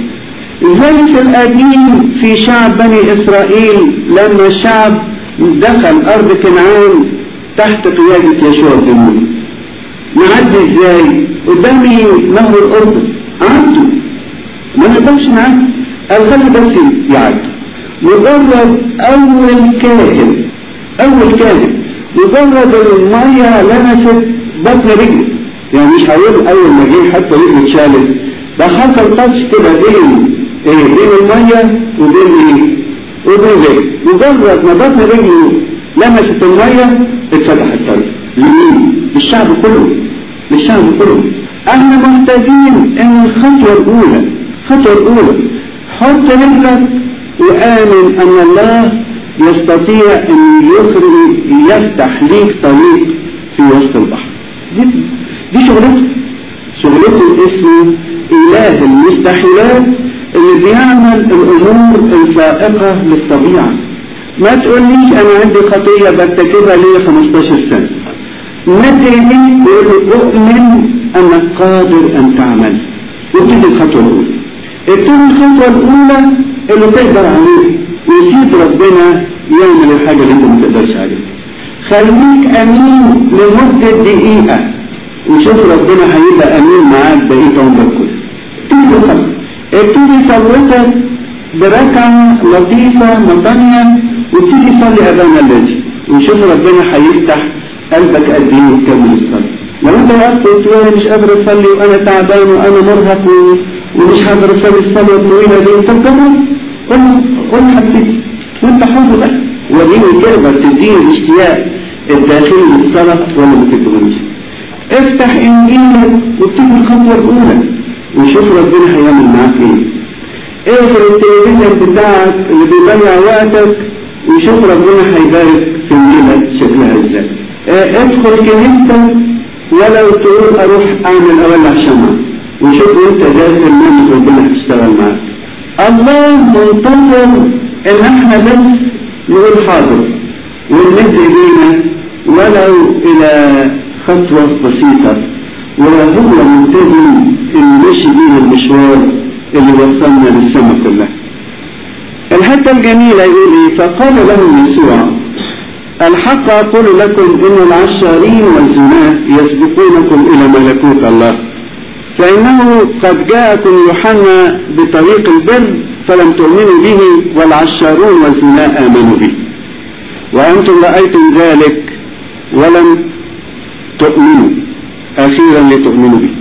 ذلك القديم في شعب بني اسرائيل لما الشعب دخل ارض كنعان تحت قيادة يشوع بن نعدي ازاي؟ قدامي نهر الاردن عدوا ما نقدرش نعدي قال خلي بس يعدوا مجرد أول كاهن أول كاهن مجرد المية لمست بطن رجلي يعني مش هقول أول ما جه حتى رجلي اتشالت ده حصل تاتش كده بين إيه بين المية وبين إيه؟ وبين رجلي مجرد ما بطن رجلي لمست المية اتفتح الطريق لمين؟ للشعب كله للشعب كله احنا محتاجين ان الخطوة الأولى الخطوة الأولى حط رجلك وآمن أن الله يستطيع أن يخرج يفتح ليك طريق في وسط البحر دي, دي شغلته شغلته اسمه إله المستحيلات اللي بيعمل الأمور الفائقة للطبيعة ما تقوليش أنا عندي خطية برتكبها لي 15 سنة مد ايديك ويقول له اؤمن انك قادر ان تعمل وابتدي الخطوه الاولى ابتدي الخطوه الاولى اللي تقدر عليه ويسيب ربنا يعمل الحاجه اللي انت ما تقدرش عليها خليك امين لمده دقيقه وشوف ربنا هيبقى امين معاك بقيه عمرك كله ابتدي الخطوه ابتدي صلوتك بركعه لطيفه مطنيه وابتدي صلي ابانا الذي وشوف ربنا هيفتح قلبك قد ايه وتكمل الصلاه لو انت وقفت قلت له انا مش قادر اصلي وانا تعبان وانا مرهق و- ومش هقدر اصلي الصلاه الطويله دي طب جرب قول له قول له هبتدي وانت حر بقى وريني تقدر تديني الاشتياق الداخلي للصلاه ولا ما تديهوش افتح انجيلك وابتدي الخطوه الاولى وشوف ربنا هيعمل معاك ايه اقفل التلفزيون بتاعك اللي بيضيع وقتك وشوف ربنا هيبارك في الليله شكلها ازاي اه، ادخل كنيستك ولو تقول اروح اعمل اولع شمعة وشوف وانت داخل نفس ربنا هتشتغل معاك الله منتظر ان احنا بس نقول حاضر ونمد ايدينا ولو الى خطوة بسيطة وهو ملتزم ان مشي بينا المشوار اللي وصلنا للسماء كلها الحتة الجميلة يقول ايه فقال لهم يسوع الحق أقول لكم إن العشارين والزناة يسبقونكم إلى ملكوت الله فإنه قد جاءكم يوحنا بطريق البر فلم تؤمنوا به والعشارون والزناة آمنوا به وأنتم رأيتم ذلك ولم تؤمنوا أخيرا لتؤمنوا به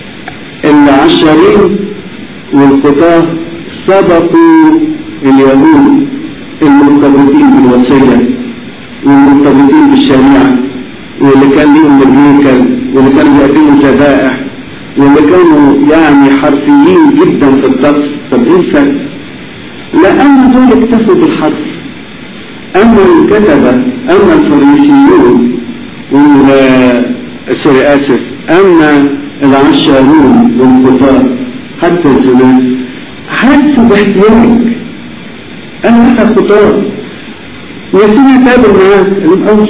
العشارين والقطاة سبقوا اليهود المرتبطين بالوصية والمرتبطين بالشريعة واللي كان ليهم الهيكل واللي كانوا بيقدموا ذبائح واللي كانوا يعني حرفيين جدا في الطقس طب ايه الفرق؟ لأن دول اكتفوا بالحرف أما الكتبة أما الفريسيون وال- سوري آسف أما العشارون والكفار حتى الزمان حسوا باحتياج أنا احنا خطار يسوع يتقابل معاه الأول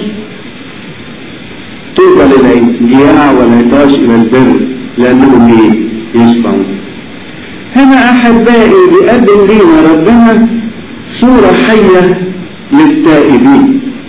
توبة للجياع والعطاش إلى البر لأنهم إيه؟ يشبعون هنا أحبائي بيقدم لينا ربنا صورة حية للتائبين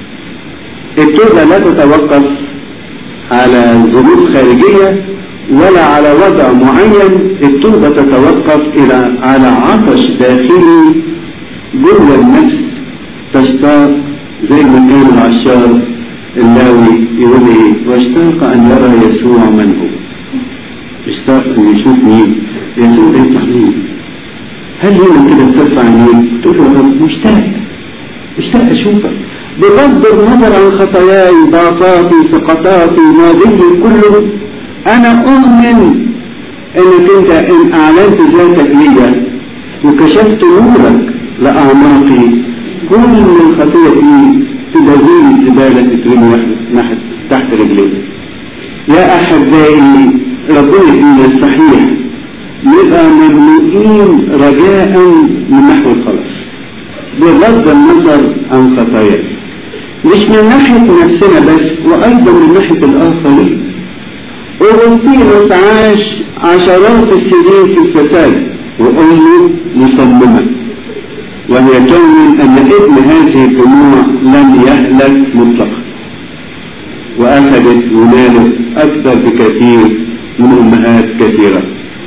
التوبة لا تتوقف على ظروف خارجية ولا على وضع معين التوبة تتوقف إلى على عطش داخلي جوه النفس تشتاق زي ما كان العشار اللاوي يقول ايه واشتاق ان يرى يسوع من هو اشتاق ان يشوف مين يسوع يفتح مين هل هنا كده بترفع عينيك تقول له يا رب مشتاق مشتاق اشوفك بغض النظر عن خطاياي ضعفاتي سقطاتي ماضي كله انا اؤمن انك انت ان اعلنت ذاتك ليا وكشفت نورك لاعماقي كل الخطيه دي تدوين الزباله تترمي ناحيه تحت رجليك يا احبائي ربنا يدينا الصحيح نبقى مملوئين رجاء من نحو الخلاص بغض النظر عن خطايانا مش من ناحية نفسنا بس وأيضا من ناحية الآخرين أوروبينوس عاش عشرات السنين في الفساد وأمه مصممة وهي تؤمن أن ابن هذه الدموع لم يهلك مطلقا وأخذت ونالت أكثر بكثير من أمهات كثيرة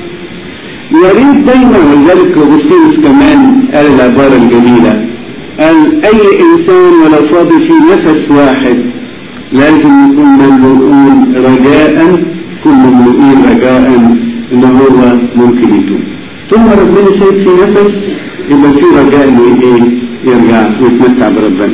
يا ريت دايما ولذلك أغسطينوس كمان قال العبارة الجميلة قال أي إنسان ولو فاضي في نفس واحد لازم يكون مملوءون رجاء كل مملوئين رجاء إن هو ممكن يتوب ثم ربنا سايب في نفس يبقى في رجاء إنه إيه يرجع ويتمتع بربنا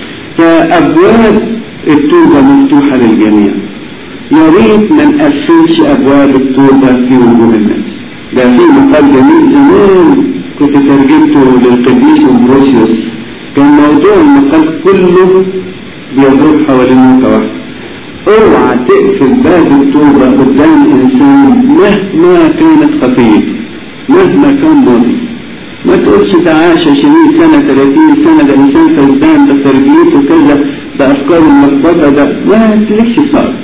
فأبواب التوبة مفتوحة للجميع يا ريت ما نقفلش أبواب التوبة في وجود الناس ده في مقال جميل زمان كنت ترجمته للقديس امبروسيوس كان موضوع المقال كله بيدور حوالين نقطة واحدة اوعى تقفل باب التوبة قدام انسان مهما كانت خطيته مهما كان ماضي ما تقولش ده عاش 20 سنة 30 سنة ده انسان فسدان ده تربيته كذا ده افكاره ملخبطة ده ما تلكش صعب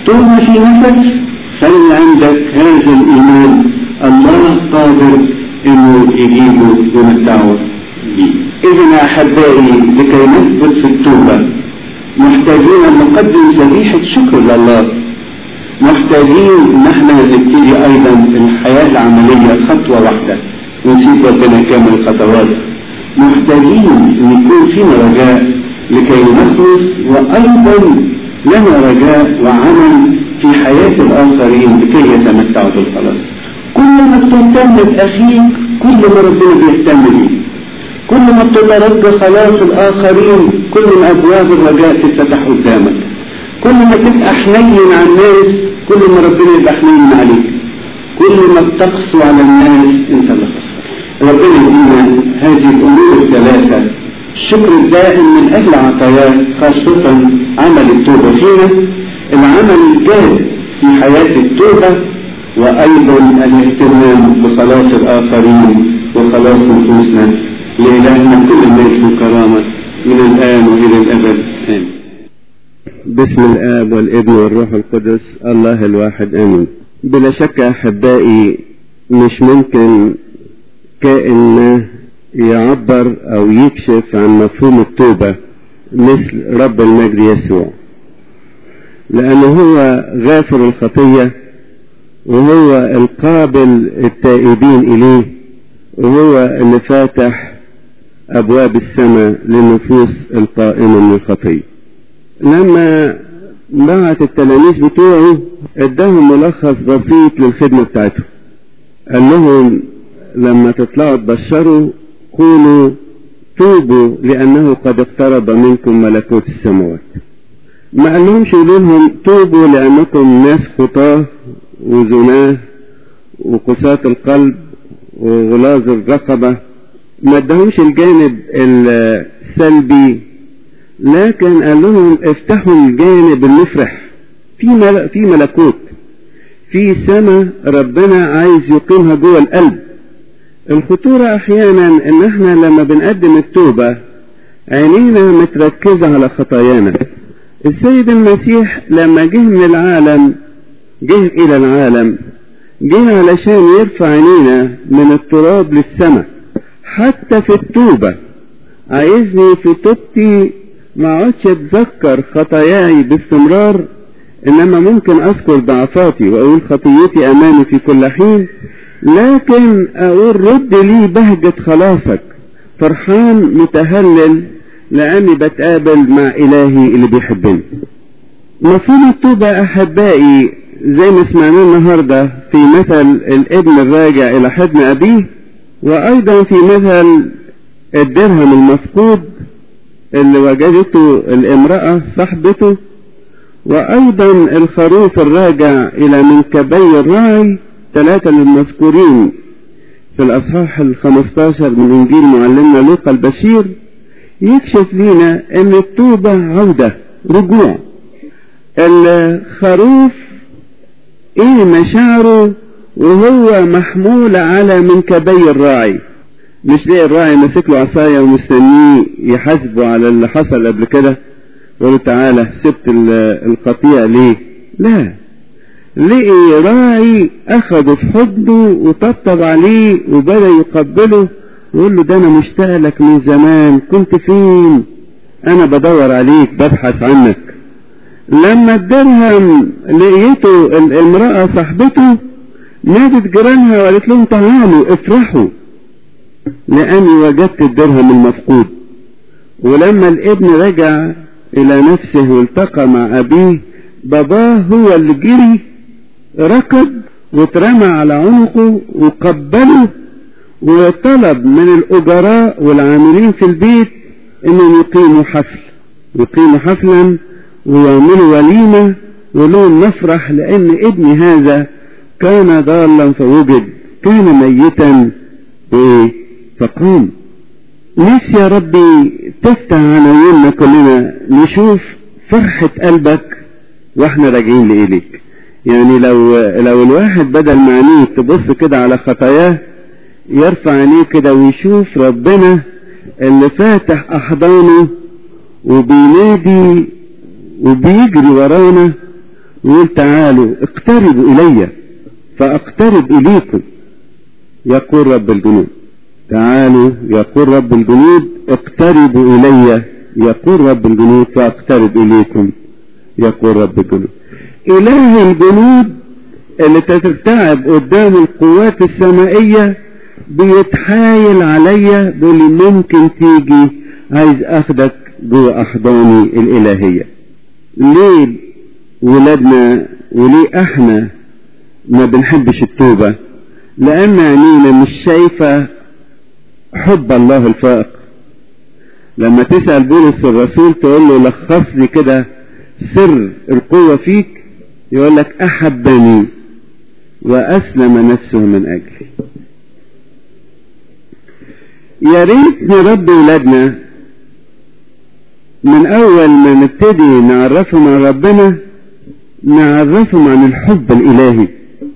طول ما في نفس خلي عندك هذا الإيمان الله قادر إنه يجيبه ويمتعه بيه إذا يا أحبائي لكي نثبت في التوبة محتاجين أن نقدم ذبيحة شكر لله محتاجين ان احنا نبتدي ايضا الحياة العملية خطوة واحدة ونسيب ربنا كامل الخطوات محتاجين ان يكون فينا رجاء لكي نخلص وايضا لنا رجاء وعمل في حياة الاخرين لكي يتمتعوا بالخلاص كل ما بتهتم باخيك كل ما ربنا بيهتم بيك كل ما بتترجى خلاص الاخرين كل ما ابواب الرجاء تتفتح قدامك كل ما تبقى حنين على الناس كل ما ربنا يبقى حنين عليك كل ما بتقسو على الناس انت اللي خسر ربنا يدينا هذه الامور الثلاثه الشكر الدائم من اجل عطاياه خاصه عمل التوبه فينا العمل الجاد في حياه التوبه وايضا الاهتمام بخلاص الاخرين وخلاص نفوسنا لالهنا كل المجد والكرامه من الان والى الابد امين
بسم الآب والابن والروح القدس الله الواحد آمين بلا شك أحبائي مش ممكن كائن ما يعبر أو يكشف عن مفهوم التوبة مثل رب المجد يسوع لأنه هو غافر الخطية وهو القابل التائبين إليه وهو اللي فاتح أبواب السماء للنفوس القائمة من الخطيه لما بعت التلاميذ بتوعه اداهم ملخص بسيط للخدمة بتاعتهم قال لهم لما تطلعوا تبشروا قولوا توبوا لأنه قد اقترب منكم ملكوت السماوات ما قال لهمش يقولوا لهم توبوا لأنكم ناس خطاة وزناه وقساة القلب وغلاظ الرقبة ما ادهمش الجانب السلبي لكن قال لهم افتحوا الجانب المفرح في مل... في ملكوت في سماء ربنا عايز يقيمها جوه القلب الخطورة احيانا ان احنا لما بنقدم التوبة عينينا متركزة على خطايانا السيد المسيح لما جه من العالم جه الى العالم جه علشان يرفع عينينا من التراب للسماء حتى في التوبة عايزني في توبتي ما اقعدش اتذكر خطاياي باستمرار انما ممكن اذكر ضعفاتي واقول خطيتي امامي في كل حين لكن اقول رد لي بهجة خلاصك فرحان متهلل لاني بتقابل مع الهي اللي بيحبني مفهوم التوبة احبائي زي ما سمعناه النهاردة في مثل الابن الراجع الى حضن ابيه وايضا في مثل الدرهم المفقود اللي وجدته الامرأة صاحبته وأيضا الخروف الراجع إلى منكبي الراعي ثلاثة المذكورين في الأصحاح الخمستاشر من إنجيل معلمنا لوقا البشير يكشف لنا أن التوبة عودة رجوع الخروف إيه مشاعره وهو محمول على منكبي الراعي مش ليه الراعي ماسك له عصاية ومستنيه يحاسبه على اللي حصل قبل كده يقول له تعالى سبت القطيع ليه لا لقي راعي اخده في حضنه وطبطب عليه وبدا يقبله ويقول له ده انا مشتاق لك من زمان كنت فين انا بدور عليك ببحث عنك لما الدرهم لقيته الامرأة صاحبته نادت جيرانها وقالت لهم تعالوا افرحوا لأني وجدت الدرهم المفقود ولما الابن رجع إلى نفسه والتقى مع أبيه باباه هو اللي جري ركض واترمى على عنقه وقبله وطلب من الأجراء والعاملين في البيت إنهم يقيموا حفل يقيموا حفلا ويعملوا وليمة ولهم نفرح لأن ابني هذا كان ضالا فوجد كان ميتا إيه فقام نفسي يا ربي تفتح عناويننا كلنا نشوف فرحة قلبك واحنا راجعين لإليك يعني لو لو الواحد بدل ما عينيه تبص كده على خطاياه يرفع عينيه كده ويشوف ربنا اللي فاتح أحضانه وبينادي وبيجري ورانا يقول تعالوا اقتربوا إلي فأقترب إليكم يقول رب الجنود تعالوا يقول رب الجنود اقتربوا إلي يقول رب الجنود فأقترب إليكم يقول رب الجنود إله الجنود اللي تترتعب قدام القوات السمائية بيتحايل عليا بيقول لي ممكن تيجي عايز اخدك جوه احضاني الالهية ليه ولادنا وليه احنا ما بنحبش التوبة لان عينينا مش شايفة حب الله الفائق لما تسأل بولس الرسول تقول له لخص لي كده سر القوة فيك يقول لك احبني واسلم نفسه من اجلي يا ريت نربي ولادنا من اول ما نبتدي نعرفهم عن ربنا نعرفهم عن الحب الالهي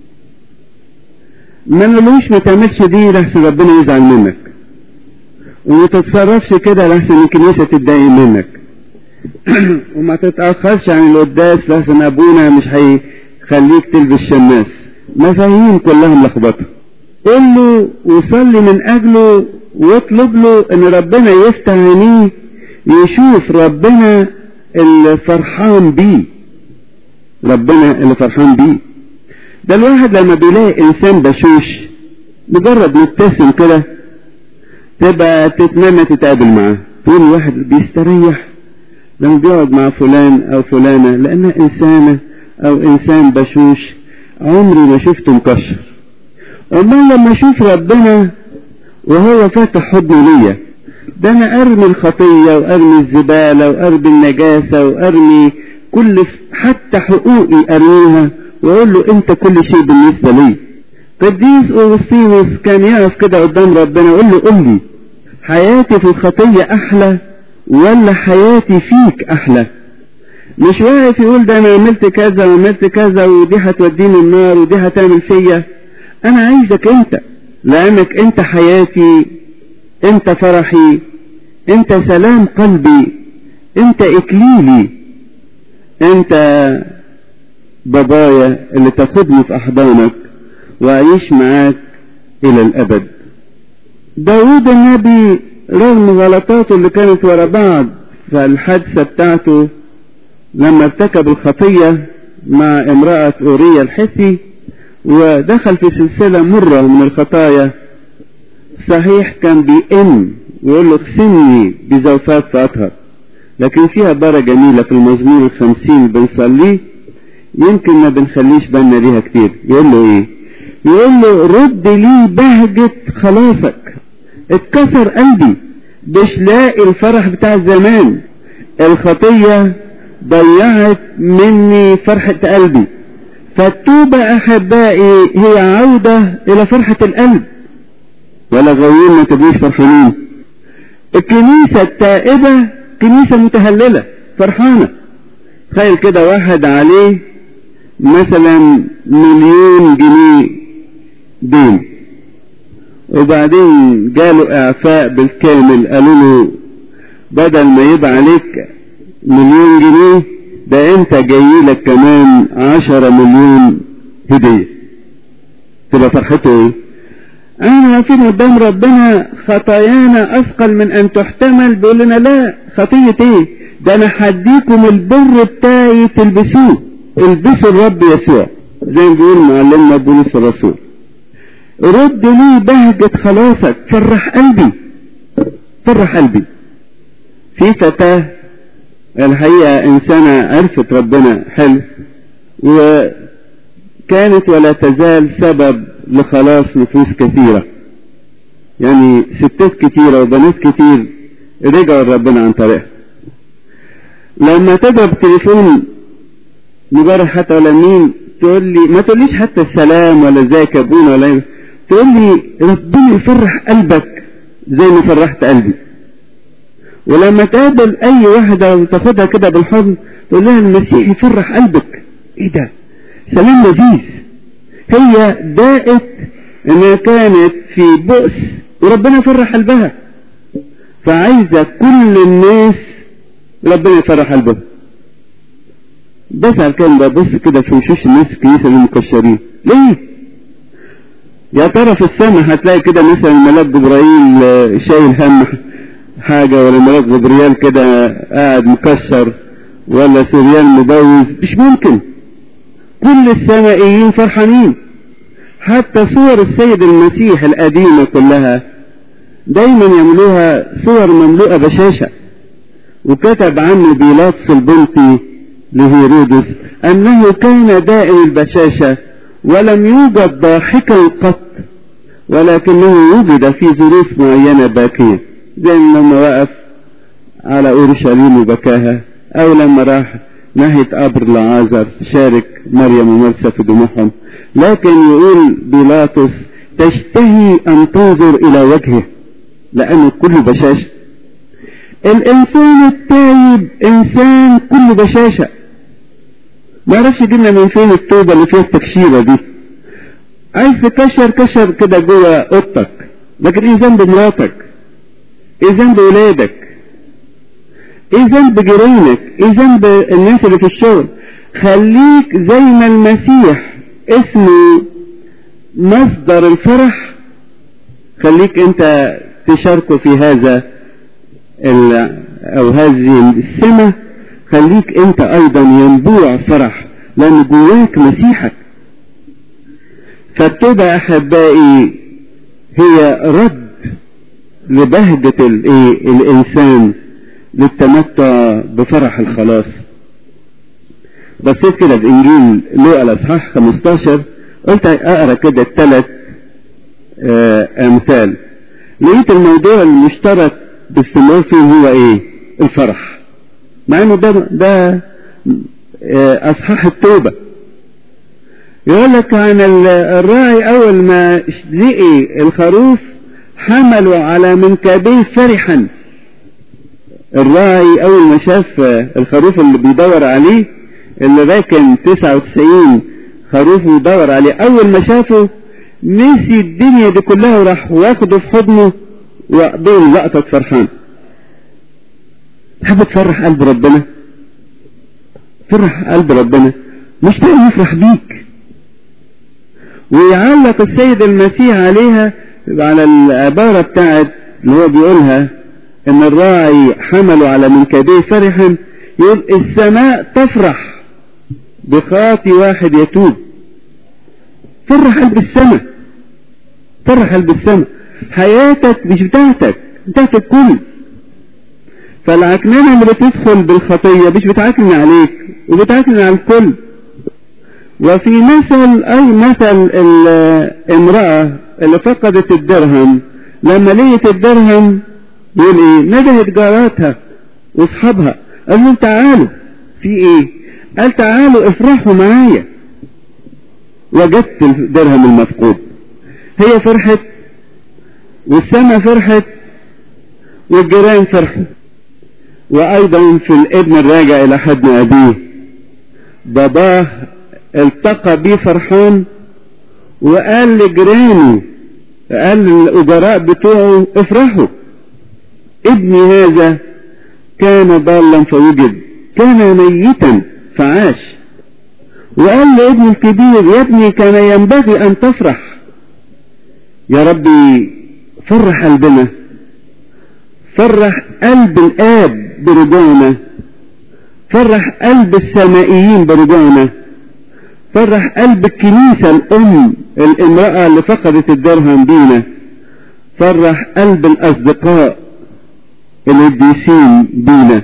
ما نقولوش ما تعملش دي لحسن ربنا يزعل منك وما تتصرفش كده لحسن الكنيسة تتضايق منك وما تتأخرش عن القداس لحسن ابونا مش هيخليك تلبس شماس مفاهيم كلها ملخبطه قل له وصلي من اجله واطلب له ان ربنا يفتح عينيه يشوف ربنا اللي فرحان بيه ربنا اللي فرحان بيه ده الواحد لما بيلاقي انسان بشوش مجرد مبتسم كده تبقى تتمنى تتقابل معاه تقول الواحد بيستريح لما بيقعد مع فلان او فلانة لانها انسانة او انسان بشوش عمري ما شفته مكشر امال لما اشوف ربنا وهو فاتح حضنه ليا ده انا ارمي الخطية وارمي الزبالة وارمي النجاسة وارمي كل حتى حقوقي ارميها واقول له انت كل شيء بالنسبة لي قديس اوغسطينوس كان يقف كده قدام ربنا يقول له قل لي حياتي في الخطية احلى ولا حياتي فيك احلى مش واقف يقول ده انا عملت كذا وعملت كذا ودي هتوديني النار ودي هتعمل فيا انا عايزك انت لانك انت حياتي انت فرحي انت سلام قلبي انت اكليلي انت بابايا اللي تاخدني في احضانك واعيش معاك الى الابد داود النبي رغم غلطاته اللي كانت ورا بعض فالحادثة بتاعته لما ارتكب الخطية مع امرأة أورية الحثي ودخل في سلسلة مرة من الخطايا صحيح كان بيئن ويقول له اغسلني بزوفات فأطهر لكن فيها عبارة جميلة في المزمور الخمسين بنصليه يمكن ما بنخليش بالنا ليها كتير يقول له ايه يقول له رد لي بهجة خلاصك اتكسر قلبي مش لاقي الفرح بتاع زمان الخطية ضيعت مني فرحة قلبي فالتوبة أحبائي هي عودة إلى فرحة القلب ولا غاويين ما تبقوش فرحانين الكنيسة التائبة كنيسة متهللة فرحانة تخيل كده واحد عليه مثلا مليون جنيه دين وبعدين جاله اعفاء بالكامل قالوا له بدل ما يبقى عليك مليون جنيه ده انت جاي لك كمان عشرة مليون هدية تبقى فرحته ايه انا عارفين قدام ربنا خطايانا اثقل من ان تحتمل بيقول لنا لا خطية ايه ده انا هديكم البر بتاعي تلبسوه البسوا الرب يسوع زي ما بيقول معلمنا بولس الرسول رد لي بهجة خلاصك فرح قلبي فرح قلبي في فتاة الحقيقة إنسانة عرفت ربنا حلو وكانت ولا تزال سبب لخلاص نفوس كثيرة يعني ستات كثيرة وبنات كثير رجعوا لربنا عن طريقها لما تضرب تليفون مجرد حتى ولا مين تقول لي ما تقوليش حتى السلام ولا ازيك يا ابونا ولا ايه تقول لي ربنا يفرح قلبك زي ما فرحت قلبي ولما تقابل اي واحدة وتاخدها كده بالحضن تقول لها المسيح يفرح قلبك ايه ده سلام لذيذ هي داقت انها كانت في بؤس وربنا فرح قلبها فعايزة كل الناس ربنا يفرح قلبها بسأل كان ببص كده في وشوش الناس الكنيسة المكشرين ليه؟ يا ترى في السماء هتلاقي كده مثلا ملاك جبرائيل آه، شايل هم حاجة ولا ملاك جبريال كده قاعد مكسر ولا سوريان مبوز مش ممكن كل السمائيين فرحانين حتى صور السيد المسيح القديمة كلها دايما يعملوها صور مملوءة بشاشة وكتب عنه بيلاطس البنطي لهيرودس أنه كان دائم البشاشة ولم يوجد ضاحكا قط ولكنه وجد في ظروف معينة باكية زي لما وقف على أورشليم وبكاها أو لما راح ناحية قبر لعازر شارك مريم ومرسى في دموعهم لكن يقول بيلاطس تشتهي أن تنظر إلى وجهه لأنه كله بشاشة الإنسان التايب إنسان كله بشاشة ما اعرفش جبنا من فين التوبة اللي فيها التكشيرة دي عايز تكشر كشر كده جوه اوضتك لكن ايه ذنب مراتك ايه ذنب ولادك ايه ذنب جيرانك ايه ذنب الناس اللي في الشغل خليك زي ما المسيح اسمه مصدر الفرح خليك انت تشاركه في هذا ال- او هذه السمة خليك انت ايضا ينبوع فرح لان جواك مسيحك فالتوبة يا احبائي هي رد لبهجة الايه الانسان للتمتع بفرح الخلاص بصيت كده في انجيل لوقا الاصحاح 15 قلت اقرا كده الثلاث امثال لقيت الموضوع المشترك باستمرار فيه هو ايه الفرح مع انه ده ده آه، اصحاح التوبه يقول لك عن ال- الراعي اول ما لقي الخروف حملوا على منكبيه فرحا الراعي اول ما شاف آه، الخروف اللي بيدور عليه اللي راكن 99 خروف بيدور عليه اول ما شافه نسي الدنيا دي كلها وراح واخده في حضنه وقضيه لقطة فرحان تحب تفرح قلب ربنا فرح قلب ربنا مشتاق يفرح بيك ويعلق السيد المسيح عليها على العبارة بتاعت اللي هو بيقولها ان الراعي حملوا على منكبيه فرحا يقول السماء تفرح بخاطي واحد يتوب فرح قلب السماء فرح قلب السماء حياتك مش بتاعتك بتاعت الكل فالعكنانة اللي بتدخل بالخطية مش بتعكن عليك وبتعكن على الكل وفي مثل أي مثل الامرأة اللي فقدت الدرهم لما لقيت الدرهم يقول ايه ندهت جاراتها واصحابها قال لهم تعالوا في ايه قال تعالوا افرحوا معايا وجدت الدرهم المفقود هي فرحت والسماء فرحت والجيران فرحوا وايضا في الابن الراجع الى حضن ابيه باباه التقى بيه فرحان وقال لجيرانه قال للاجراء بتوعه افرحوا ابني هذا كان ضالا فوجد كان ميتا فعاش وقال لابنه الكبير يا ابني كان ينبغي ان تفرح يا ربي فرح قلبنا فرح قلب الاب برجوعنا فرح قلب السمائيين برجوعنا فرح قلب الكنيسة الأم الامرأة اللي فقدت الدرهم بينا فرح قلب الأصدقاء القديسين بينا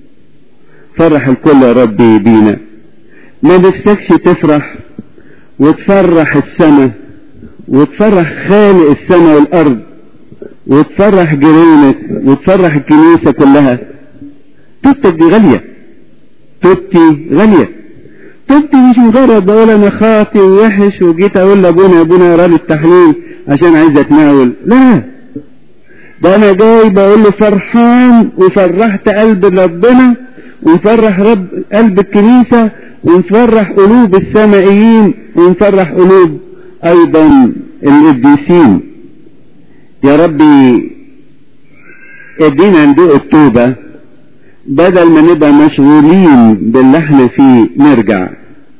فرح الكل يا ربي بينا ما نفسكش تفرح وتفرح السماء وتفرح خالق السماء والأرض وتفرح جيرانك وتفرح الكنيسة كلها توبتك دي غالية توبتي غالية توبتي مش مجرد بقول انا خاطي ووحش وجيت اقول لابونا ابونا يقرا لي التحليل عشان عايز اتناول لا ده انا جاي بقول له فرحان وفرحت قلب ربنا ونفرح رب قلب الكنيسة ونفرح قلوب السمائيين ونفرح قلوب ايضا القديسين يا ربي ادينا ندوق التوبة بدل ما نبقى مشغولين باللي احنا فيه نرجع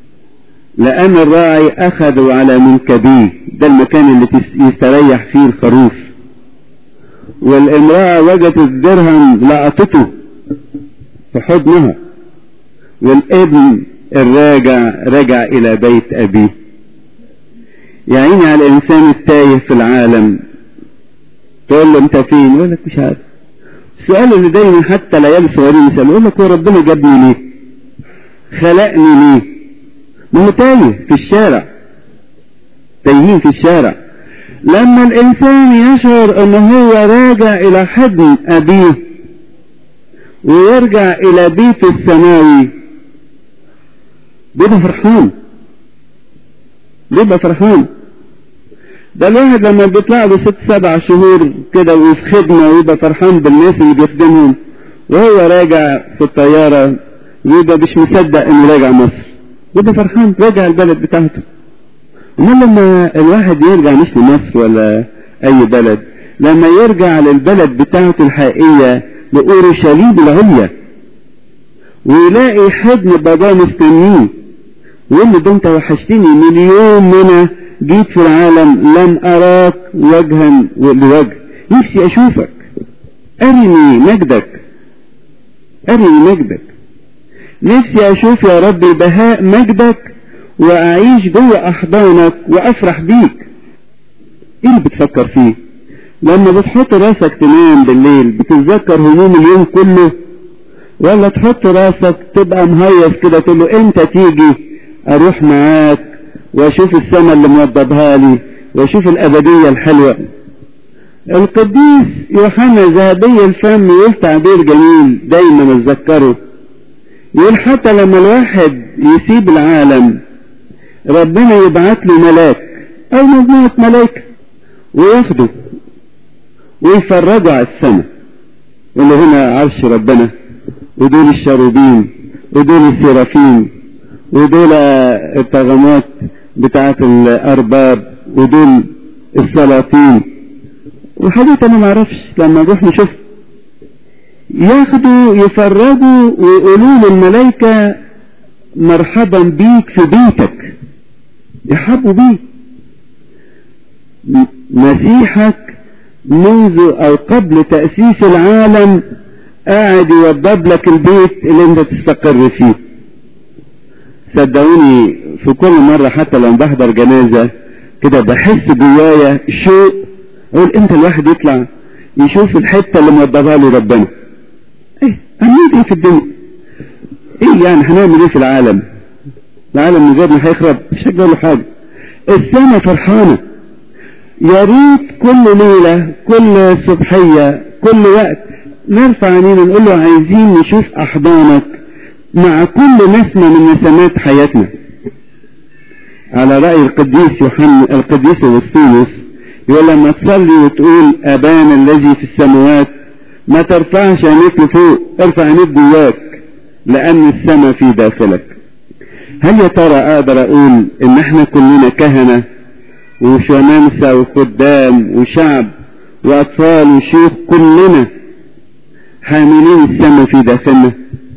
لأن الراعي أخذوا على منكبيه ده المكان اللي يستريح فيه الخروف والامرأة وجدت الدرهم لقطته في حضنها والابن الراجع رجع إلى بيت أبيه يعيني على الإنسان التايه في العالم تقول له أنت فين؟ يقول لك مش عارف السؤال اللي دايما حتى العيال الصغيرين يسألوا يقول لك هو ربنا جابني ليه؟ خلقني ليه؟ ما هو تايه في الشارع تايهين في الشارع لما الإنسان يشعر أن هو راجع إلى حضن أبيه ويرجع إلى بيته السماوي بيبقى فرحان بيبقى فرحان ده الواحد لما بيطلع له ست سبع شهور كده وفي خدمة ويبقى فرحان بالناس اللي بيخدمهم وهو راجع في الطيارة ويبقى مش مصدق انه راجع مصر يبقى فرحان راجع البلد بتاعته امال لما الواحد يرجع مش لمصر ولا اي بلد لما يرجع للبلد بتاعته الحقيقية لأورشليم العليا ويلاقي حضن باباه مستنيه ويقول له ده انت وحشتني من يوم ما انا جيت في العالم لم اراك وجها لوجه نفسي اشوفك ارني مجدك ارني مجدك نفسي اشوف يا ربي بهاء مجدك واعيش جوه احضانك وافرح بيك ايه اللي بتفكر فيه لما بتحط راسك تنام بالليل بتتذكر هموم اليوم كله ولا تحط راسك تبقى مهيص كده تقول له انت تيجي اروح معاك واشوف السماء اللي موضبها لي واشوف الابدية الحلوة القديس يوحنا ذهبي الفم يقول تعبير جميل دايما اتذكره يقول حتى لما الواحد يسيب العالم ربنا يبعت له ملاك او مجموعة ملائكة وياخده ويفرجوا على السماء اللي هنا عرش ربنا ودول الشروبين ودول السرافين ودول الطغمات بتاعت الارباب ودول السلاطين وحاجات انا معرفش لما نروح نشوف ياخدوا يفرجوا ويقولوا للملائكة مرحبا بيك في بيتك يحبوا بيك مسيحك منذ او قبل تأسيس العالم قاعد يوضب لك البيت اللي انت تستقر فيه صدقوني في كل مرة حتى لما بحضر جنازة كده بحس جوايا شوق اقول امتى الواحد يطلع يشوف الحتة اللي موضبها له ربنا ايه هنعمل ايه في الدنيا ايه يعني هنعمل ايه في العالم العالم من غير ما هيخرب مش هيجرى له حاجة السنة فرحانة يا ريت كل ليلة كل صبحية كل وقت نرفع عينينا نقول له عايزين نشوف احضانك مع كل نسمة من نسمات حياتنا على رأي القديس يوحنا القديس اغسطينوس يقول لما تصلي وتقول ابانا الذي في السماوات ما ترفعش عينيك لفوق ارفع عينيك جواك لان السماء في داخلك هل يا ترى اقدر اقول ان احنا كلنا كهنة وشمامسة وخدام وشعب واطفال وشيوخ كلنا حاملين السماء في داخلنا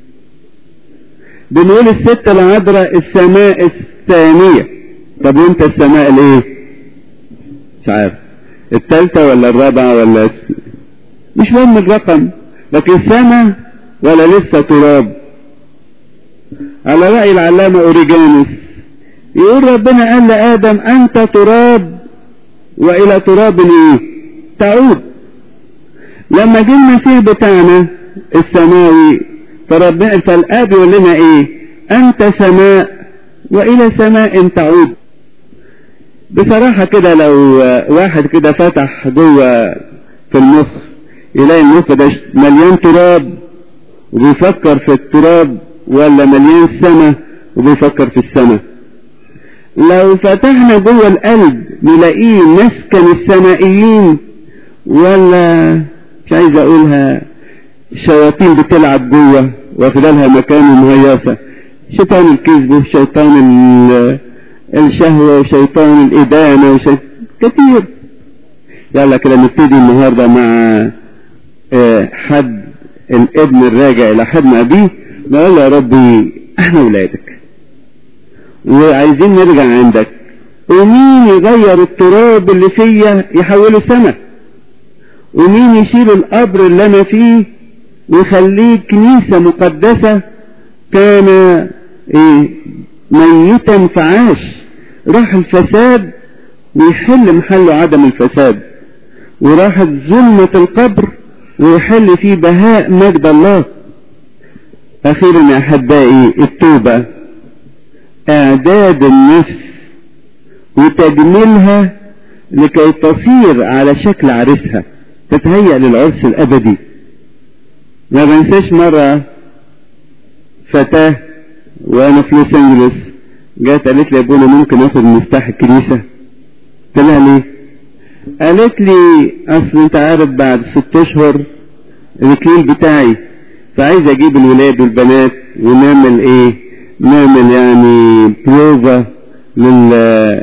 بنقول الستة العذراء السماء الثانية طب وانت السماء الايه مش عارف الثالثة ولا الرابعة ولا مش مهم الرقم لكن سماء ولا لسه تراب على رأي العلامة أوريجانوس يقول ربنا قال لآدم أنت تراب وإلى تراب إيه؟ تعود لما جه المسيح بتاعنا السماوي فربنا فالآب يقول لنا إيه؟ أنت سماء وإلى سماء تعود بصراحة كده لو واحد كده فتح جوه في المخ يلاقي المخ ده مليان تراب وبيفكر في التراب ولا مليان سماء وبيفكر في السماء لو فتحنا جوه القلب نلاقيه مسكن السمائيين ولا مش عايز اقولها الشياطين بتلعب جوه واخده لها مكان مهيصه شيطان الكذب وشيطان الشهوة وشيطان الإدانة وشيطان كتير يلا كده نبتدي النهاردة مع حد الابن الراجع الى حضن ابيه نقول له يا ربي احنا ولادك وعايزين نرجع عندك ومين يغير التراب اللي فيا يحوله سما ومين يشيل القبر اللي انا فيه ويخليه كنيسة مقدسة كان ايه ميتا فعاش راح الفساد ويحل محله عدم الفساد وراحت ظلمة القبر ويحل فيه بهاء مجد الله اخيرا يا احبائي التوبة اعداد النفس وتجميلها لكي تصير على شكل عريسها تتهيأ للعرس الابدي ما بنساش مرة فتاة وانا في لوس انجلوس جات قالت لي يا ابونا ممكن اخد مفتاح الكنيسة قلت لها ليه قالت لي اصل انت عارف بعد ست اشهر الكليل بتاعي فعايز اجيب الولاد والبنات ونعمل ايه نعمل يعني بروفا لل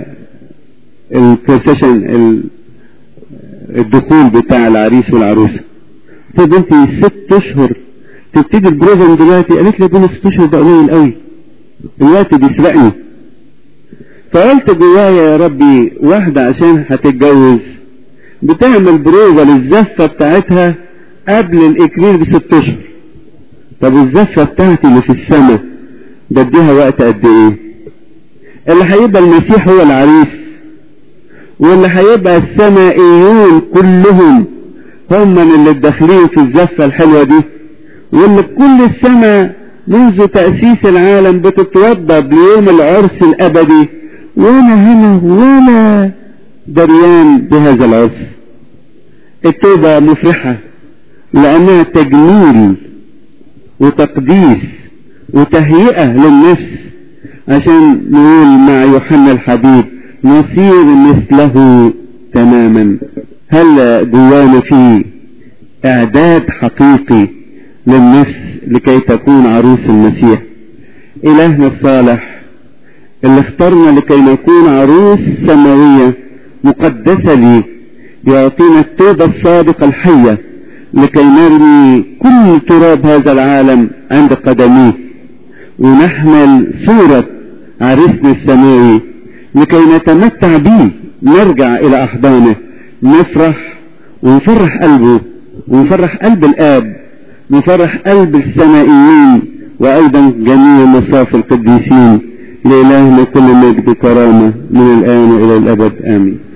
البروسيشن الدخول بتاع العريس والعروسة طب انت ست اشهر تبتدي البروفا من دلوقتي قالت لي ابونا ست اشهر ده قليل قوي الوقت بيسرقني فقلت جوايا يا ربي واحدة عشان هتتجوز بتعمل بروفا للزفة بتاعتها قبل الإكليل بست أشهر طب الزفة بتاعتي اللي في السماء بديها وقت قد إيه؟ اللي هيبقى المسيح هو العريس واللي هيبقى السمائيون كلهم هم اللي داخلين في الزفة الحلوة دي واللي كل السماء منذ تأسيس العالم بتتوضب ليوم العرس الأبدي وانا هنا ولا دريان بهذا العرس التوبة مفرحة لأنها تجميل وتقديس وتهيئة للنفس عشان نقول مع يوحنا الحبيب نصير مثله تماما هل جوانا في اعداد حقيقي للنفس لكي تكون عروس المسيح الهنا الصالح اللي اخترنا لكي نكون عروس سماوية مقدسة ليه يعطينا التوبة الصادقة الحية لكي نرمي كل تراب هذا العالم عند قدميه ونحمل صورة عريسنا السماوي لكي نتمتع به نرجع إلى أحضانه نفرح ونفرح قلبه ونفرح قلب الآب نفرح قلب السمائيين وأيضا جميع مصاف القديسين لإلهنا كل مجد كرامة من الآن إلى الأبد آمين